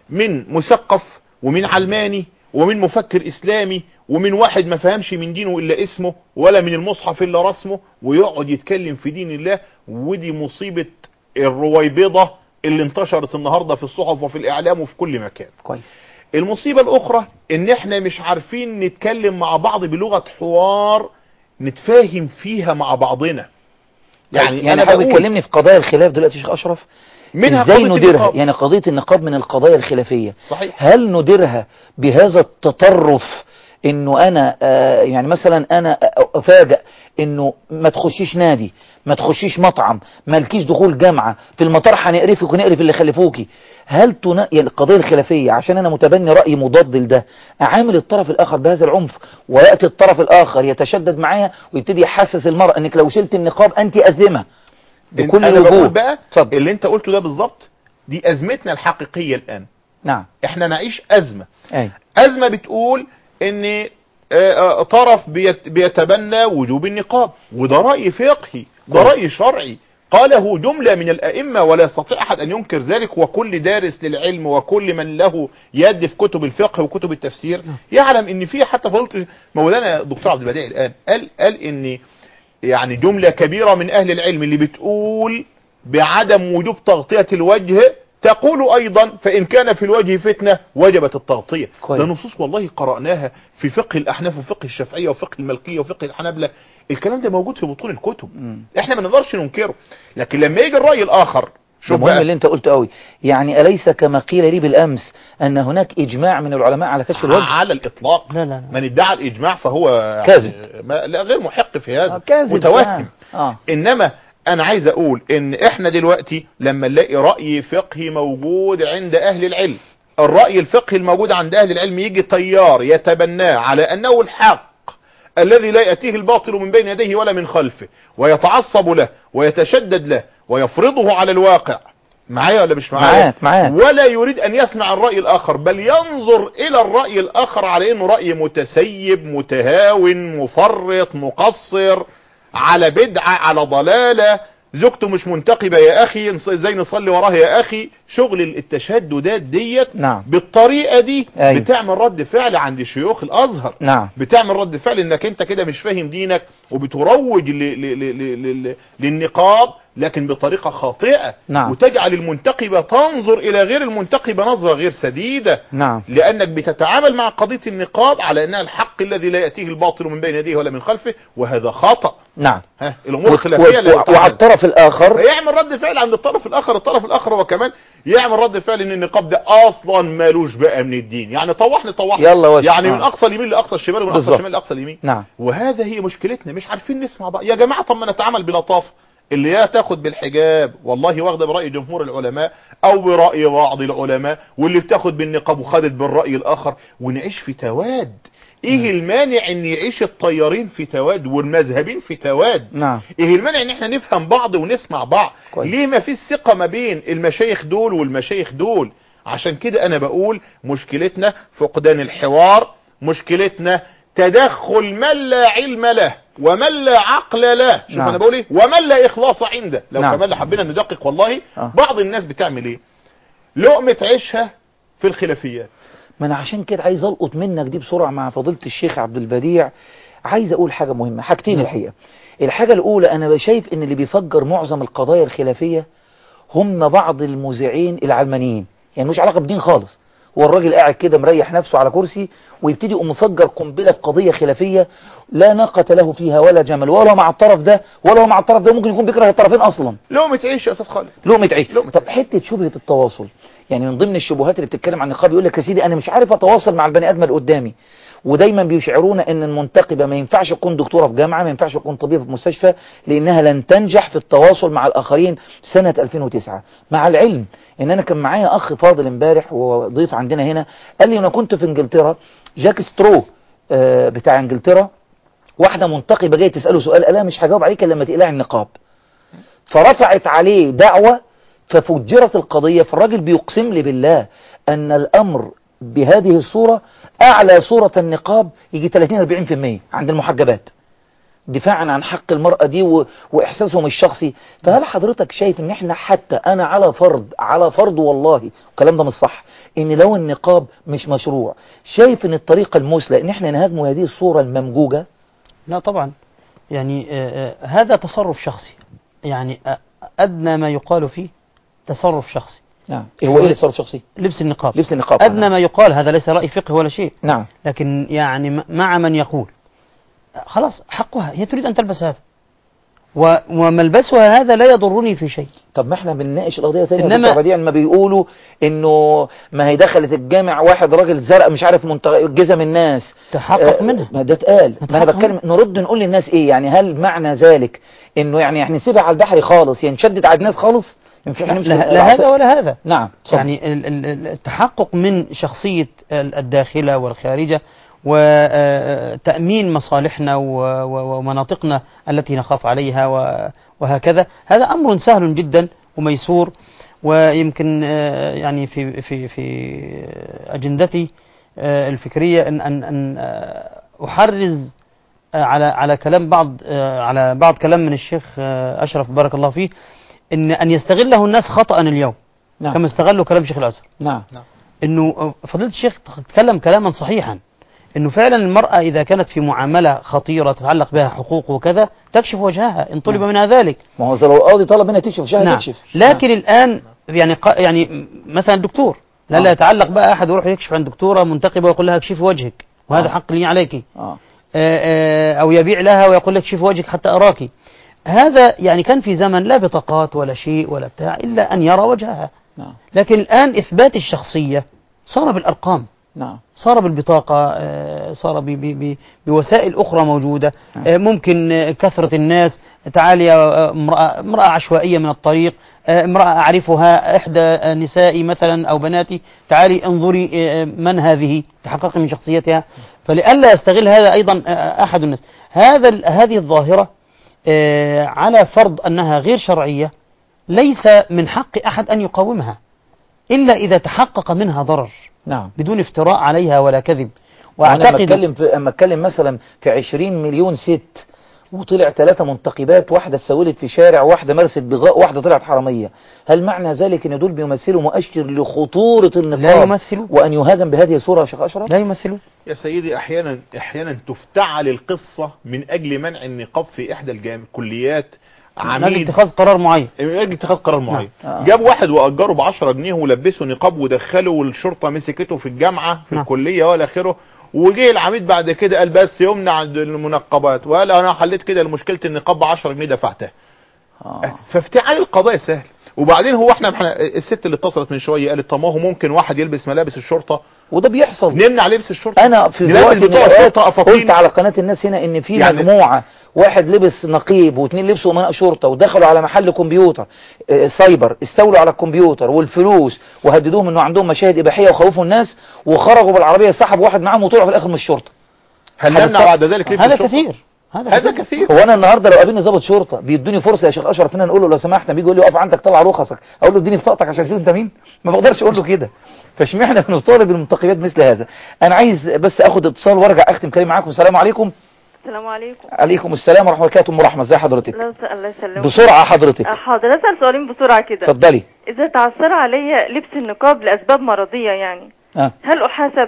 من مثقف ومن علماني ومن مفكر اسلامي ومن واحد ما فهمش من دينه الا اسمه ولا من المصحف الا رسمه ويقعد يتكلم في دين الله ودي مصيبة الرويبضة اللي انتشرت النهاردة في الصحف وفي الاعلام وفي كل مكان كويس المصيبة الاخرى ان احنا مش عارفين نتكلم مع بعض بلغة حوار نتفاهم فيها مع بعضنا يعني يعني انا حابب بقول تكلمني في قضايا الخلاف دلوقتي يا شيخ اشرف منها ازاي قضية نديرها النقاب. يعني قضية النقاب من القضايا الخلافية صحيح هل نديرها بهذا التطرف انه انا آه يعني مثلا انا افاجئ انه ما تخشيش نادي ما تخشيش مطعم مالكيش دخول جامعة في المطار هنقرفك ونقرف اللي خلفوكي هل تنا... يعني القضية الخلافية عشان انا متبني رأي مضاد لده اعامل الطرف الاخر بهذا العنف ويأتي الطرف الاخر يتشدد معايا ويبتدي يحسس المرأة انك لو شلت النقاب انت اذمة بكل انا بقول الوجوه بقى اتفضل. اللي انت قلته ده بالظبط دي ازمتنا الحقيقية الان نعم احنا نعيش ازمة اي ازمة بتقول ان آه، آه، طرف بيت- بيتبنى وجوب النقاب وده رأي فقهي ده كويس. رأي شرعي قاله جملة من الأئمة ولا يستطيع أحد أن ينكر ذلك وكل دارس للعلم وكل من له يد في كتب الفقه وكتب التفسير يعلم ان في حتى فضلت مولانا الدكتور عبد البديع الآن قال قال ان يعني جملة كبيرة من أهل العلم اللي بتقول بعدم وجوب تغطية الوجه تقول أيضا فإن كان في الوجه فتنة وجبت التغطية كويس. ده نصوص والله قرأناها في فقه الأحناف وفقه الشافعية وفقه الملكية وفقه الحنابلة الكلام ده موجود في بطون الكتب مم. احنا ما نقدرش ننكره لكن لما يجي الرأي الآخر شوف المهم بقى اللي انت قلته قوي يعني أليس كما قيل لي بالأمس أن هناك إجماع من العلماء على كشف الوجه على الإطلاق لا لا لا من ادعى الإجماع فهو يعني كاذب. ما لا غير محق في هذا آه، كاذب متوهم آه. انما انا عايز اقول ان احنا دلوقتي لما نلاقي رأي فقهي موجود عند اهل العلم الرأي الفقهي الموجود عند اهل العلم يجي تيار يتبناه على انه الحق الذي لا يأتيه الباطل من بين يديه ولا من خلفه ويتعصب له ويتشدد له ويفرضه على الواقع معايا ولا مش معايا معاك معاك ولا يريد ان يسمع الرأي الاخر بل ينظر الى الرأي الاخر على انه رأي متسيب متهاون مفرط مقصر على بدعة على ضلالة زوجته مش منتقبة يا اخي نص- ازاي نصلي وراها يا اخي شغل التشددات ديت نعم بالطريقة دي أيوة. بتعمل رد فعل عند شيوخ الازهر نعم بتعمل رد فعل انك انت كده مش فاهم دينك وبتروج ل- ل- ل- ل- ل- للنقاب لكن بطريقة خاطئة نعم. وتجعل المنتقبة تنظر الى غير المنتقبة نظرة غير سديدة نعم لانك بتتعامل مع قضية النقاب على انها الحق الذي لا يأتيه الباطل من بين يديه ولا من خلفه وهذا خطأ نعم ها الامور و- الخلافية و- لا وعلى يتعامل. الطرف الآخر فيعمل رد فعل عند الطرف الاخر الطرف الاخر هو كمان يعمل رد فعل ان النقاب ده اصلا مالوش بقى من الدين يعني طوحني طوحني يلا وش يعني آه. من اقصى اليمين لاقصى الشمال ومن اقصى بالظبط. الشمال لاقصى اليمين نعم وهذا هي مشكلتنا مش عارفين نسمع بقى يا جماعه طب ما نتعامل بلطافه اللي يا تاخد بالحجاب والله واخده براي جمهور العلماء او براي بعض العلماء واللي بتاخد بالنقاب وخدت بالراي الاخر ونعيش في تواد ايه المانع ان يعيش الطيارين في تواد والمذهبين في تواد نعم ايه المانع ان احنا نفهم بعض ونسمع بعض كويس. ليه ما فيش ثقة ما بين المشايخ دول والمشايخ دول عشان كده انا بقول مشكلتنا فقدان الحوار مشكلتنا تدخل من لا علم له ومن لا عقل له شوف نعم. انا بقول ايه ومن لا اخلاص عنده لو نعم. كمان اللي حبينا ندقق والله آه. بعض الناس بتعمل ايه لقمة عيشها في الخلافيات ما انا عشان كده عايز القط منك دي بسرعه مع فضيله الشيخ عبد البديع عايز اقول حاجه مهمه حاجتين الحقيقه الحاجه الاولى انا شايف ان اللي بيفجر معظم القضايا الخلافيه هم بعض المذيعين العلمانيين يعني مش علاقه بدين خالص هو الراجل قاعد كده مريح نفسه على كرسي ويبتدي يقوم مفجر قنبله في قضيه خلافيه لا ناقه له فيها ولا جمل ولا هو مع الطرف ده ولا هو مع الطرف ده ممكن يكون بيكره الطرفين اصلا لقمة عيش يا استاذ خالد لقمة عيش لقمة طب حتة شبهة التواصل يعني من ضمن الشبهات اللي بتتكلم عن النقاب يقول لك يا سيدي انا مش عارف اتواصل مع البني ادم اللي قدامي ودايما بيشعرونا ان المنتقبة ما ينفعش تكون دكتورة في جامعة ما ينفعش تكون طبيبة في مستشفى لانها لن تنجح في التواصل مع الاخرين سنة 2009 مع العلم ان انا كان معايا اخ فاضل امبارح وضيف عندنا هنا قال لي انا كنت في انجلترا جاك سترو آه، بتاع انجلترا واحدة منتقبة جاية تسأله سؤال قالها مش هجاوب عليك إلا لما تقلعي النقاب فرفعت عليه دعوة ففجرت القضية فالراجل بيقسم لي بالله أن الأمر بهذه الصورة أعلى صورة النقاب يجي 30-40% عند المحجبات دفاعا عن حق المرأة دي و... وإحساسهم الشخصي فهل حضرتك شايف ان احنا حتى انا على فرض على فرض والله الكلام ده مش صح ان لو النقاب مش مشروع شايف ان الطريقة المثلى ان احنا نهاجم هذه الصورة الممجوجة لا طبعا يعني آه، آه، هذا تصرف شخصي يعني آه، أدنى ما يقال فيه تصرف شخصي نعم إيه هو ايه تصرف شخصي لبس النقاب لبس النقاب أدنى ما يقال هذا ليس رأي فقه ولا شيء نعم لكن يعني م- مع من يقول خلاص حقها هي تريد أن تلبس هذا و- وملبسها هذا لا يضرني في شيء طب ما احنا بنناقش القضيه تانية إنما- إنما بديع ما بيقولوا انه ما هي دخلت الجامع واحد راجل زرق مش عارف منتغ... جزم الناس تحقق آه، منها ما ده اتقال ما انا تحقق بتكلم نرد نقول للناس ايه يعني هل معنى ذلك انه يعني احنا نسيبها على البحر خالص يعني نشدد على الناس خالص ينفع لا, نمسك لا العصا- هذا ولا هذا نعم اتفضل. يعني ال- ال- ال- التحقق من شخصية ال- الداخلة والخارجة وتأمين مصالحنا و- و- ومناطقنا التي نخاف عليها و- وهكذا هذا أمر سهل جدا وميسور ويمكن آه، يعني في في في أجندتي آه، الفكرية أن أن أن آه، أحرز آه، على على كلام بعض آه، على بعض كلام من الشيخ آه، أشرف بارك الله فيه ان ان يستغله الناس خطا اليوم نعم كما استغلوا كلام شيخ الازهر نعم انه فضيله الشيخ تكلم كلاما صحيحا انه فعلا المراه اذا كانت في معامله خطيره تتعلق بها حقوق وكذا تكشف وجهها ان طلب نعم. منها ذلك ما هو لو قاضي طلب منها تكشف شهر نعم تكشف لكن الان يعني قا- يعني م- مثلا دكتور لا لا آه. يتعلق بقى احد يروح يكشف عن دكتوره منتقبه ويقول لها اكشفي وجهك وهذا آه. حق لي عليك اه آه، آه، أو يبيع لها ويقول لك شوف وجهك حتى أراك هذا يعني كان في زمن لا بطاقات ولا شيء ولا بتاع إلا أن يرى وجهها نعم لكن الآن إثبات الشخصية صار بالأرقام نعم صار بالبطاقة آه، صار ب- ب- ب- بوسائل أخرى موجودة نعم. آه، ممكن آه، كثرة الناس تعالي يا آه، امرأة, امرأة عشوائية من الطريق آه، امرأة أعرفها إحدى آه، نسائي مثلا أو بناتي تعالي انظري آه، من هذه تحققي من شخصيتها فلئلا يستغل هذا أيضا آه، أحد الناس هذا ال- هذه الظاهرة آه، على فرض أنها غير شرعية ليس من حق أحد أن يقاومها إلا إذا تحقق منها ضرر نعم بدون افتراء عليها ولا كذب وانا لما واعتقد اتكلم في اما اتكلم مثلا في 20 مليون ست وطلع ثلاثة منتقبات واحدة اتسولت في شارع واحدة مارست بغاء واحدة طلعت حرامية هل معنى ذلك ان دول بيمثلوا مؤشر لخطورة لا النقاب يمثلون وان يهاجم بهذه الصورة يا شيخ اشرف لا يمثلون يا سيدي احيانا احيانا تفتعل القصة من اجل منع النقاب في احدى الجام- الكليات من أجل عميد اتخاذ قرار معين من اجل اتخاذ قرار معين آه. جاب واحد واجره ب 10 جنيه ولبسه نقاب ودخله والشرطه مسكته في الجامعه في نعم. الكليه ولا اخره وجه العميد بعد كده قال بس يمنع المنقبات وقال انا حليت كده مشكله النقاب ب 10 جنيه دفعتها آه. فافتعال القضايا سهل وبعدين هو احنا احنا الست اللي اتصلت من شويه قالت طب ما هو ممكن واحد يلبس ملابس الشرطه وده بيحصل نمنع لبس الشرطه انا في نلبس وقت من بتوع الأوقات الشرطه افاقين قلت على قناة الناس هنا ان في يعني- مجموعة واحد لبس نقيب واثنين لبسوا امناء شرطة ودخلوا على محل كمبيوتر آه، سايبر استولوا على الكمبيوتر والفلوس وهددوهم انه عندهم مشاهد اباحية وخوفوا الناس وخرجوا بالعربية سحبوا واحد معاهم وطلعوا في الاخر من الشرطة هل هذا نمنع ف- بعد ذلك لبس هذا الشرطه كثير هذا هذا كثير هو انا النهارده لو قابلني ضابط شرطه بيدوني فرصه يا شيخ اشرف ان أنا نقول له لو سمحت بيجي يقول لي اقف عندك طلع رخصك اقول له اديني بطاقتك عشان اشوف انت مين ما بقدرش اقول له كده فاشمعنى بنطالب المنتقبات مثل هذا انا عايز بس اخد اتصال وارجع اختم كلام معاكم السلام عليكم السلام عليكم عليكم السلام ورحمه الله وبركاته ام رحمه ازي حضرتك الله يس- الله يسلمك بسرعه حضرتك آه، حاضر اسال سؤالين بسرعه كده اتفضلي اذا تعثر علي لبس النقاب لاسباب مرضيه يعني اه هل احاسب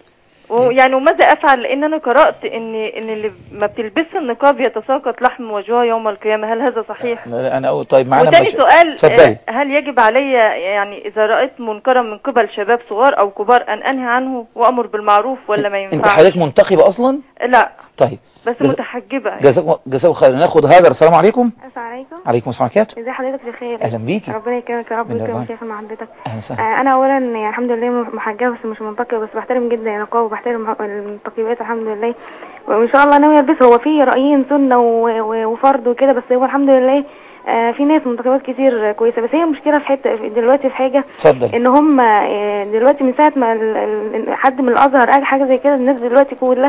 ويعني وماذا افعل لان انا قرات ان ان اللي ما بتلبسش النقاب يتساقط لحم وجهها يوم القيامه هل هذا صحيح انا أقول طيب معانا وتاني مش- سؤال اتفضلي آه، هل يجب علي يعني اذا رايت منكرا من قبل شباب صغار او كبار ان انهي عنه وامر بالمعروف ولا ما انت ينفعش حضرتك منتقبه اصلا لا طيب بس جز- متحجبه يعني. جزاكم جزاكم خير ناخد هاجر السلام عليكم السلام عليكم عليكم السلام ورحمه الله ازي حضرتك بخير اهلا بيكي ربنا يكرمك يا رب من ويكرم ربنا. شيخ مع حضرتك اهلا وسهلا آه، انا اولا يعني الحمد لله محجبه بس مش منتقبه بس بحترم جدا النقاب وبحترم المنتقبات الحمد لله وان شاء الله ناويه البسها هو في رايين سنه و- و- وفرض وكده بس هو الحمد لله آه، في ناس منتقبات كتير كويسه بس هي المشكله في حته دلوقتي في حاجه اتفضل ان هم آه، دلوقتي من ساعه ما ال- ال- حد من الازهر قال حاجه زي كده الناس دلوقتي كلها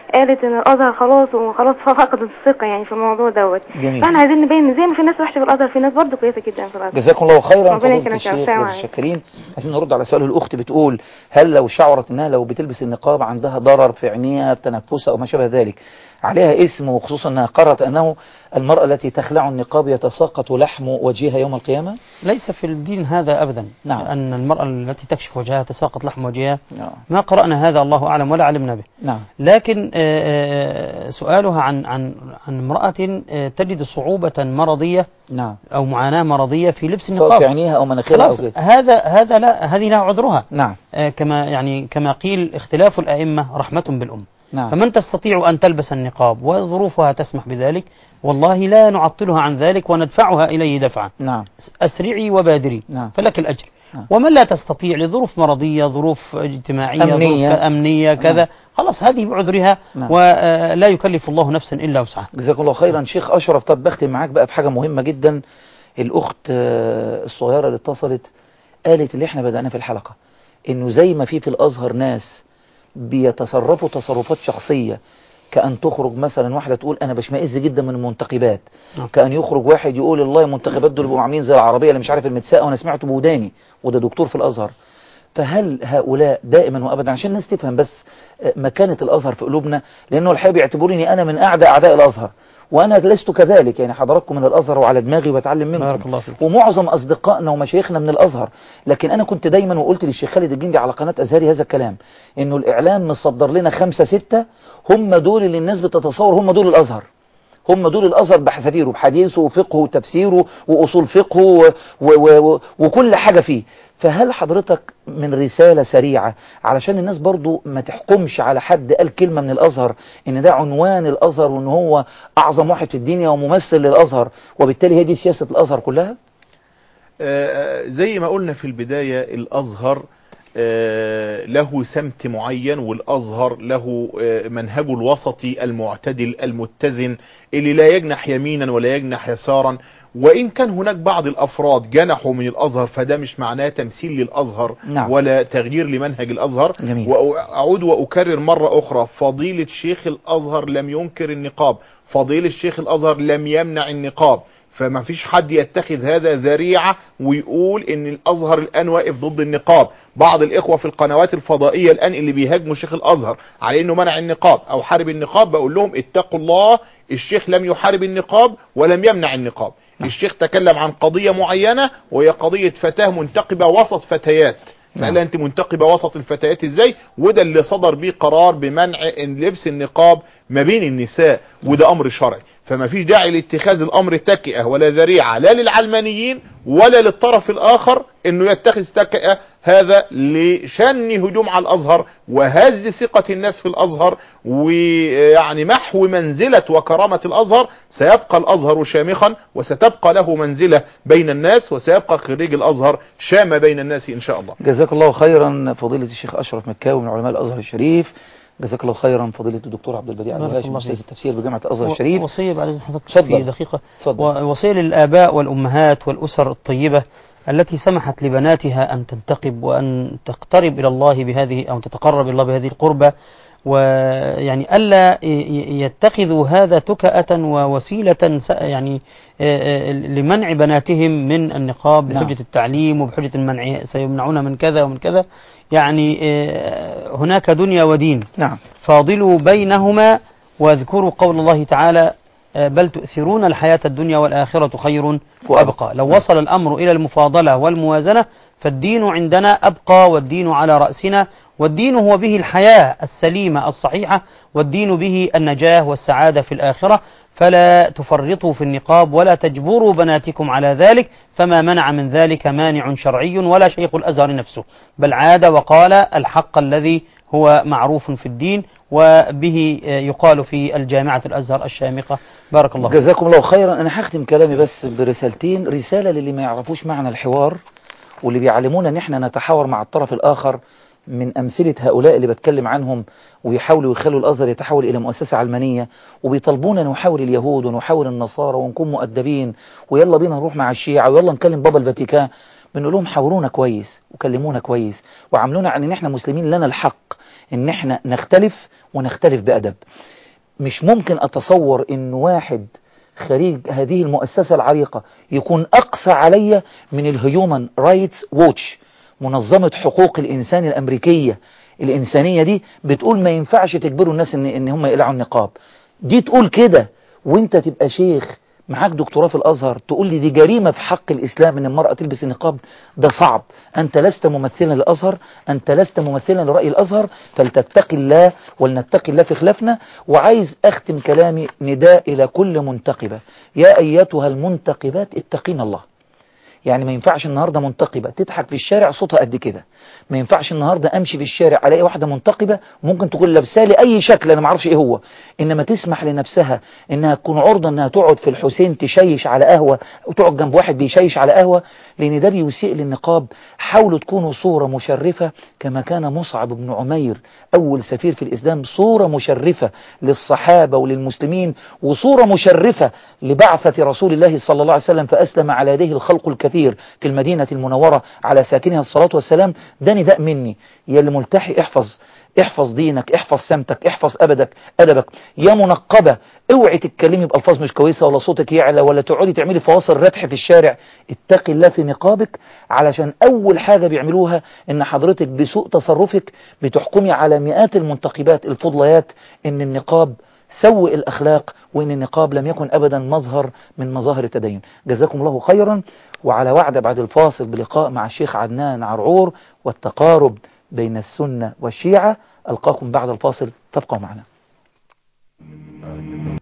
قالت ان الازهر خلاص وخلاص فقد الثقه يعني في الموضوع دوت جميل. فاحنا عايزين نبين ان زي ما في ناس وحشه في الازهر في ناس برضه كويسه جدا في الازهر جزاكم الله خيرا ربنا فضيلة يكرمك يا الشيخ أستاذ علي. والشاكرين عايزين نرد على سؤال الأخت بتقول هل لو شعرت أنها لو بتلبس النقاب عندها ضرر في عينيها في تنفسها أو ما شابه ذلك عليها اسم وخصوصا أنها قرأت أنه المرأة التي تخلع النقاب يتساقط لحم وجهها يوم القيامة ليس في الدين هذا أبدا نعم. أن المرأة التي تكشف وجهها تساقط لحم وجهها نعم. ما قرأنا هذا الله أعلم ولا علمنا به نعم لكن آه، آه، سؤالها عن عن عن امرأة آه، تجد صعوبة مرضية نعم أو معاناة مرضية في لبس سواء في النقاب عينيها أو مناخيرها أو خلاص كده هذا هذا لا هذه لها عذرها نعم آه، كما يعني كما قيل اختلاف الأئمة رحمة بالأم نعم فمن تستطيع أن تلبس النقاب وظروفها تسمح بذلك والله لا نعطلها عن ذلك وندفعها إليه دفعا نعم أسرعي وبادري نعم. فلك الأجر نعم. ومن لا تستطيع لظروف مرضية ظروف اجتماعية أمنية. ظروف أمنية كذا نعم. خلاص هذه بعذرها نعم. ولا يكلف الله نفسا إلا وسعها جزاكم الله خيرا شيخ أشرف طب بختم معاك بقى بحاجة مهمة جدا الأخت آه، الصغيرة اللي اتصلت قالت اللي احنا بدأنا في الحلقة انه زي ما في في الأزهر ناس بيتصرفوا تصرفات شخصية كأن تخرج مثلا واحدة تقول أنا بشمئز جدا من المنتخبات نعم. كأن يخرج واحد يقول الله المنتخبات دول بيبقوا عاملين زي العربية اللي مش عارف المتساقة وأنا سمعته بوداني وده دكتور في الأزهر فهل هؤلاء دائما وابدا عشان الناس تفهم بس آه، مكانة الازهر في قلوبنا لانه الحقيقه بيعتبروني انا من اعدى اعداء الازهر وانا لست كذلك يعني حضراتكم من الازهر وعلى دماغي وبتعلم منكم بارك الله فيك. ومعظم اصدقائنا ومشايخنا من الازهر لكن انا كنت دايما وقلت للشيخ خالد الجندي على قناه ازهري هذا الكلام انه الاعلام مصدر لنا خمسة ستة هم دول اللي الناس بتتصور هم دول الازهر هم دول الازهر بحذافيره بحديثه وفقهه وتفسيره واصول فقهه و و و وكل حاجه فيه فهل حضرتك من رسالة سريعة علشان الناس برضو ما تحكمش على حد قال كلمة من الأزهر إن ده عنوان الأزهر وإن هو أعظم واحد في الدنيا وممثل للأزهر وبالتالي هي دي سياسة الأزهر كلها آه، زي ما قلنا في البداية الأزهر آه، له سمت معين والأزهر له آه، منهجه الوسطي المعتدل المتزن اللي لا يجنح يمينا ولا يجنح يسارا وإن كان هناك بعض الأفراد جنحوا من الأزهر فده مش معناه تمثيل للأزهر نعم. ولا تغيير لمنهج الأزهر جميل. وأعود وأكرر مرة أخرى فضيلة شيخ الأزهر لم ينكر النقاب فضيلة شيخ الأزهر لم يمنع النقاب فما فيش حد يتخذ هذا ذريعة ويقول ان الازهر الان واقف ضد النقاب بعض الاخوة في القنوات الفضائية الان اللي بيهاجموا شيخ الازهر على انه منع النقاب او حارب النقاب بقول لهم اتقوا الله الشيخ لم يحارب النقاب ولم يمنع النقاب الشيخ تكلم عن قضية معينة وهي قضية فتاة منتقبة وسط فتيات فقال لها انت منتقبة وسط الفتيات ازاي وده اللي صدر بيه قرار بمنع إن لبس النقاب ما بين النساء وده امر شرعي فما فيش داعي لاتخاذ الامر تكئة ولا ذريعة لا للعلمانيين ولا للطرف الاخر انه يتخذ تكئة هذا لشن هجوم على الازهر وهز ثقة الناس في الازهر ويعني محو منزلة وكرامة الازهر سيبقى الازهر شامخا وستبقى له منزلة بين الناس وسيبقى خريج الازهر شامة بين الناس ان شاء الله جزاك الله خيرا فضيلة الشيخ أشرف مكاوي من علماء الأزهر الشريف جزاك الله خيرا فضيلة الدكتور عبد البديع بارك الوهاشم الله أستاذ فيك. التفسير بجامعة الأزهر و- الشريف وصية بعد إذن حضرتك اتفضل. في دقيقة اتفضل. وصية للآباء والأمهات والأسر الطيبة التي سمحت لبناتها أن تنتقب وأن تقترب إلى الله بهذه أو تتقرب إلى الله بهذه القربة ويعني ألا ي- ي- يتخذوا هذا تكأة ووسيلة س- يعني آه، آه، لمنع بناتهم من النقاب نعم. بحجة التعليم وبحجة المنع سيمنعون من كذا ومن كذا يعني آه، هناك دنيا ودين نعم فاضلوا بينهما واذكروا قول الله تعالى آه، بل تؤثرون الحياة الدنيا والآخرة خير وأبقى لو وصل الأمر إلى المفاضلة والموازنة فالدين عندنا أبقى والدين على رأسنا والدين هو به الحياة السليمة الصحيحة والدين به النجاة والسعادة في الآخرة فلا تفرطوا في النقاب ولا تجبروا بناتكم على ذلك فما منع من ذلك مانع شرعي ولا شيخ الأزهر نفسه بل عاد وقال الحق الذي هو معروف في الدين وبه آه، يقال في الجامعة الأزهر الشامخة بارك الله فيك. جزاكم الله خيرا أنا هختم كلامي بس برسالتين رسالة للي ما يعرفوش معنى الحوار واللي بيعلمونا ان احنا نتحاور مع الطرف الآخر من أمثلة هؤلاء اللي بتكلم عنهم ويحاولوا يخلوا الأزهر يتحول إلى مؤسسة علمانية وبيطالبونا نحاول اليهود ونحاول النصارى ونكون مؤدبين ويلا بينا نروح مع الشيعة ويلا نكلم بابا الفاتيكان بنقول لهم حاورونا كويس وكلمونا كويس وعاملونا عن ان احنا مسلمين لنا الحق ان احنا نختلف ونختلف بأدب مش ممكن اتصور ان واحد خريج هذه المؤسسة العريقة يكون اقصى عليا من الهيومن رايتس ووتش منظمة حقوق الانسان الامريكية الانسانية دي بتقول ما ينفعش تجبروا الناس ان, إن هم يقلعوا النقاب دي تقول كده وانت تبقى شيخ معاك دكتوراه في الازهر تقول لي دي جريمة في حق الاسلام ان المرأة تلبس النقاب ده صعب انت لست ممثلا للازهر انت لست ممثلا لرأي الازهر فلتتقي الله ولنتقي الله في خلافنا وعايز اختم كلامي نداء الى كل منتقبة يا ايتها المنتقبات اتقين الله يعني ما ينفعش النهاردة منتقبة تضحك في الشارع صوتها قد كده ما ينفعش النهاردة امشي في الشارع الاقي واحدة منتقبة ممكن تكون لابسه لي اي شكل انا ما اعرفش ايه هو انما تسمح لنفسها انها تكون عرضة انها تقعد في الحسين تشيش على قهوة وتقعد جنب واحد بيشيش على قهوة لان ده بيسيء للنقاب حاولوا تكونوا صورة مشرفة كما كان مصعب بن عمير اول سفير في الاسلام صورة مشرفة للصحابة وللمسلمين وصورة مشرفة لبعثة رسول الله صلى الله عليه وسلم فاسلم على يديه الخلق الكثير في المدينة المنورة على ساكنها الصلاة والسلام ده نداء مني يا اللي ملتحي احفظ احفظ دينك احفظ سمتك احفظ ابدك ادبك يا منقبة اوعي تتكلمي بألفاظ مش كويسة ولا صوتك يعلى ولا تقعدي تعملي فواصل ردح في الشارع اتقي الله في نقابك علشان اول حاجة بيعملوها ان حضرتك بسوء تصرفك بتحكمي على مئات المنتقبات الفضليات ان النقاب سوء الأخلاق وإن النقاب لم يكن أبدا مظهر من مظاهر التدين جزاكم الله خيرا وعلى وعد بعد الفاصل بلقاء مع الشيخ عدنان عرعور والتقارب بين السنة والشيعة ألقاكم بعد الفاصل تبقوا معنا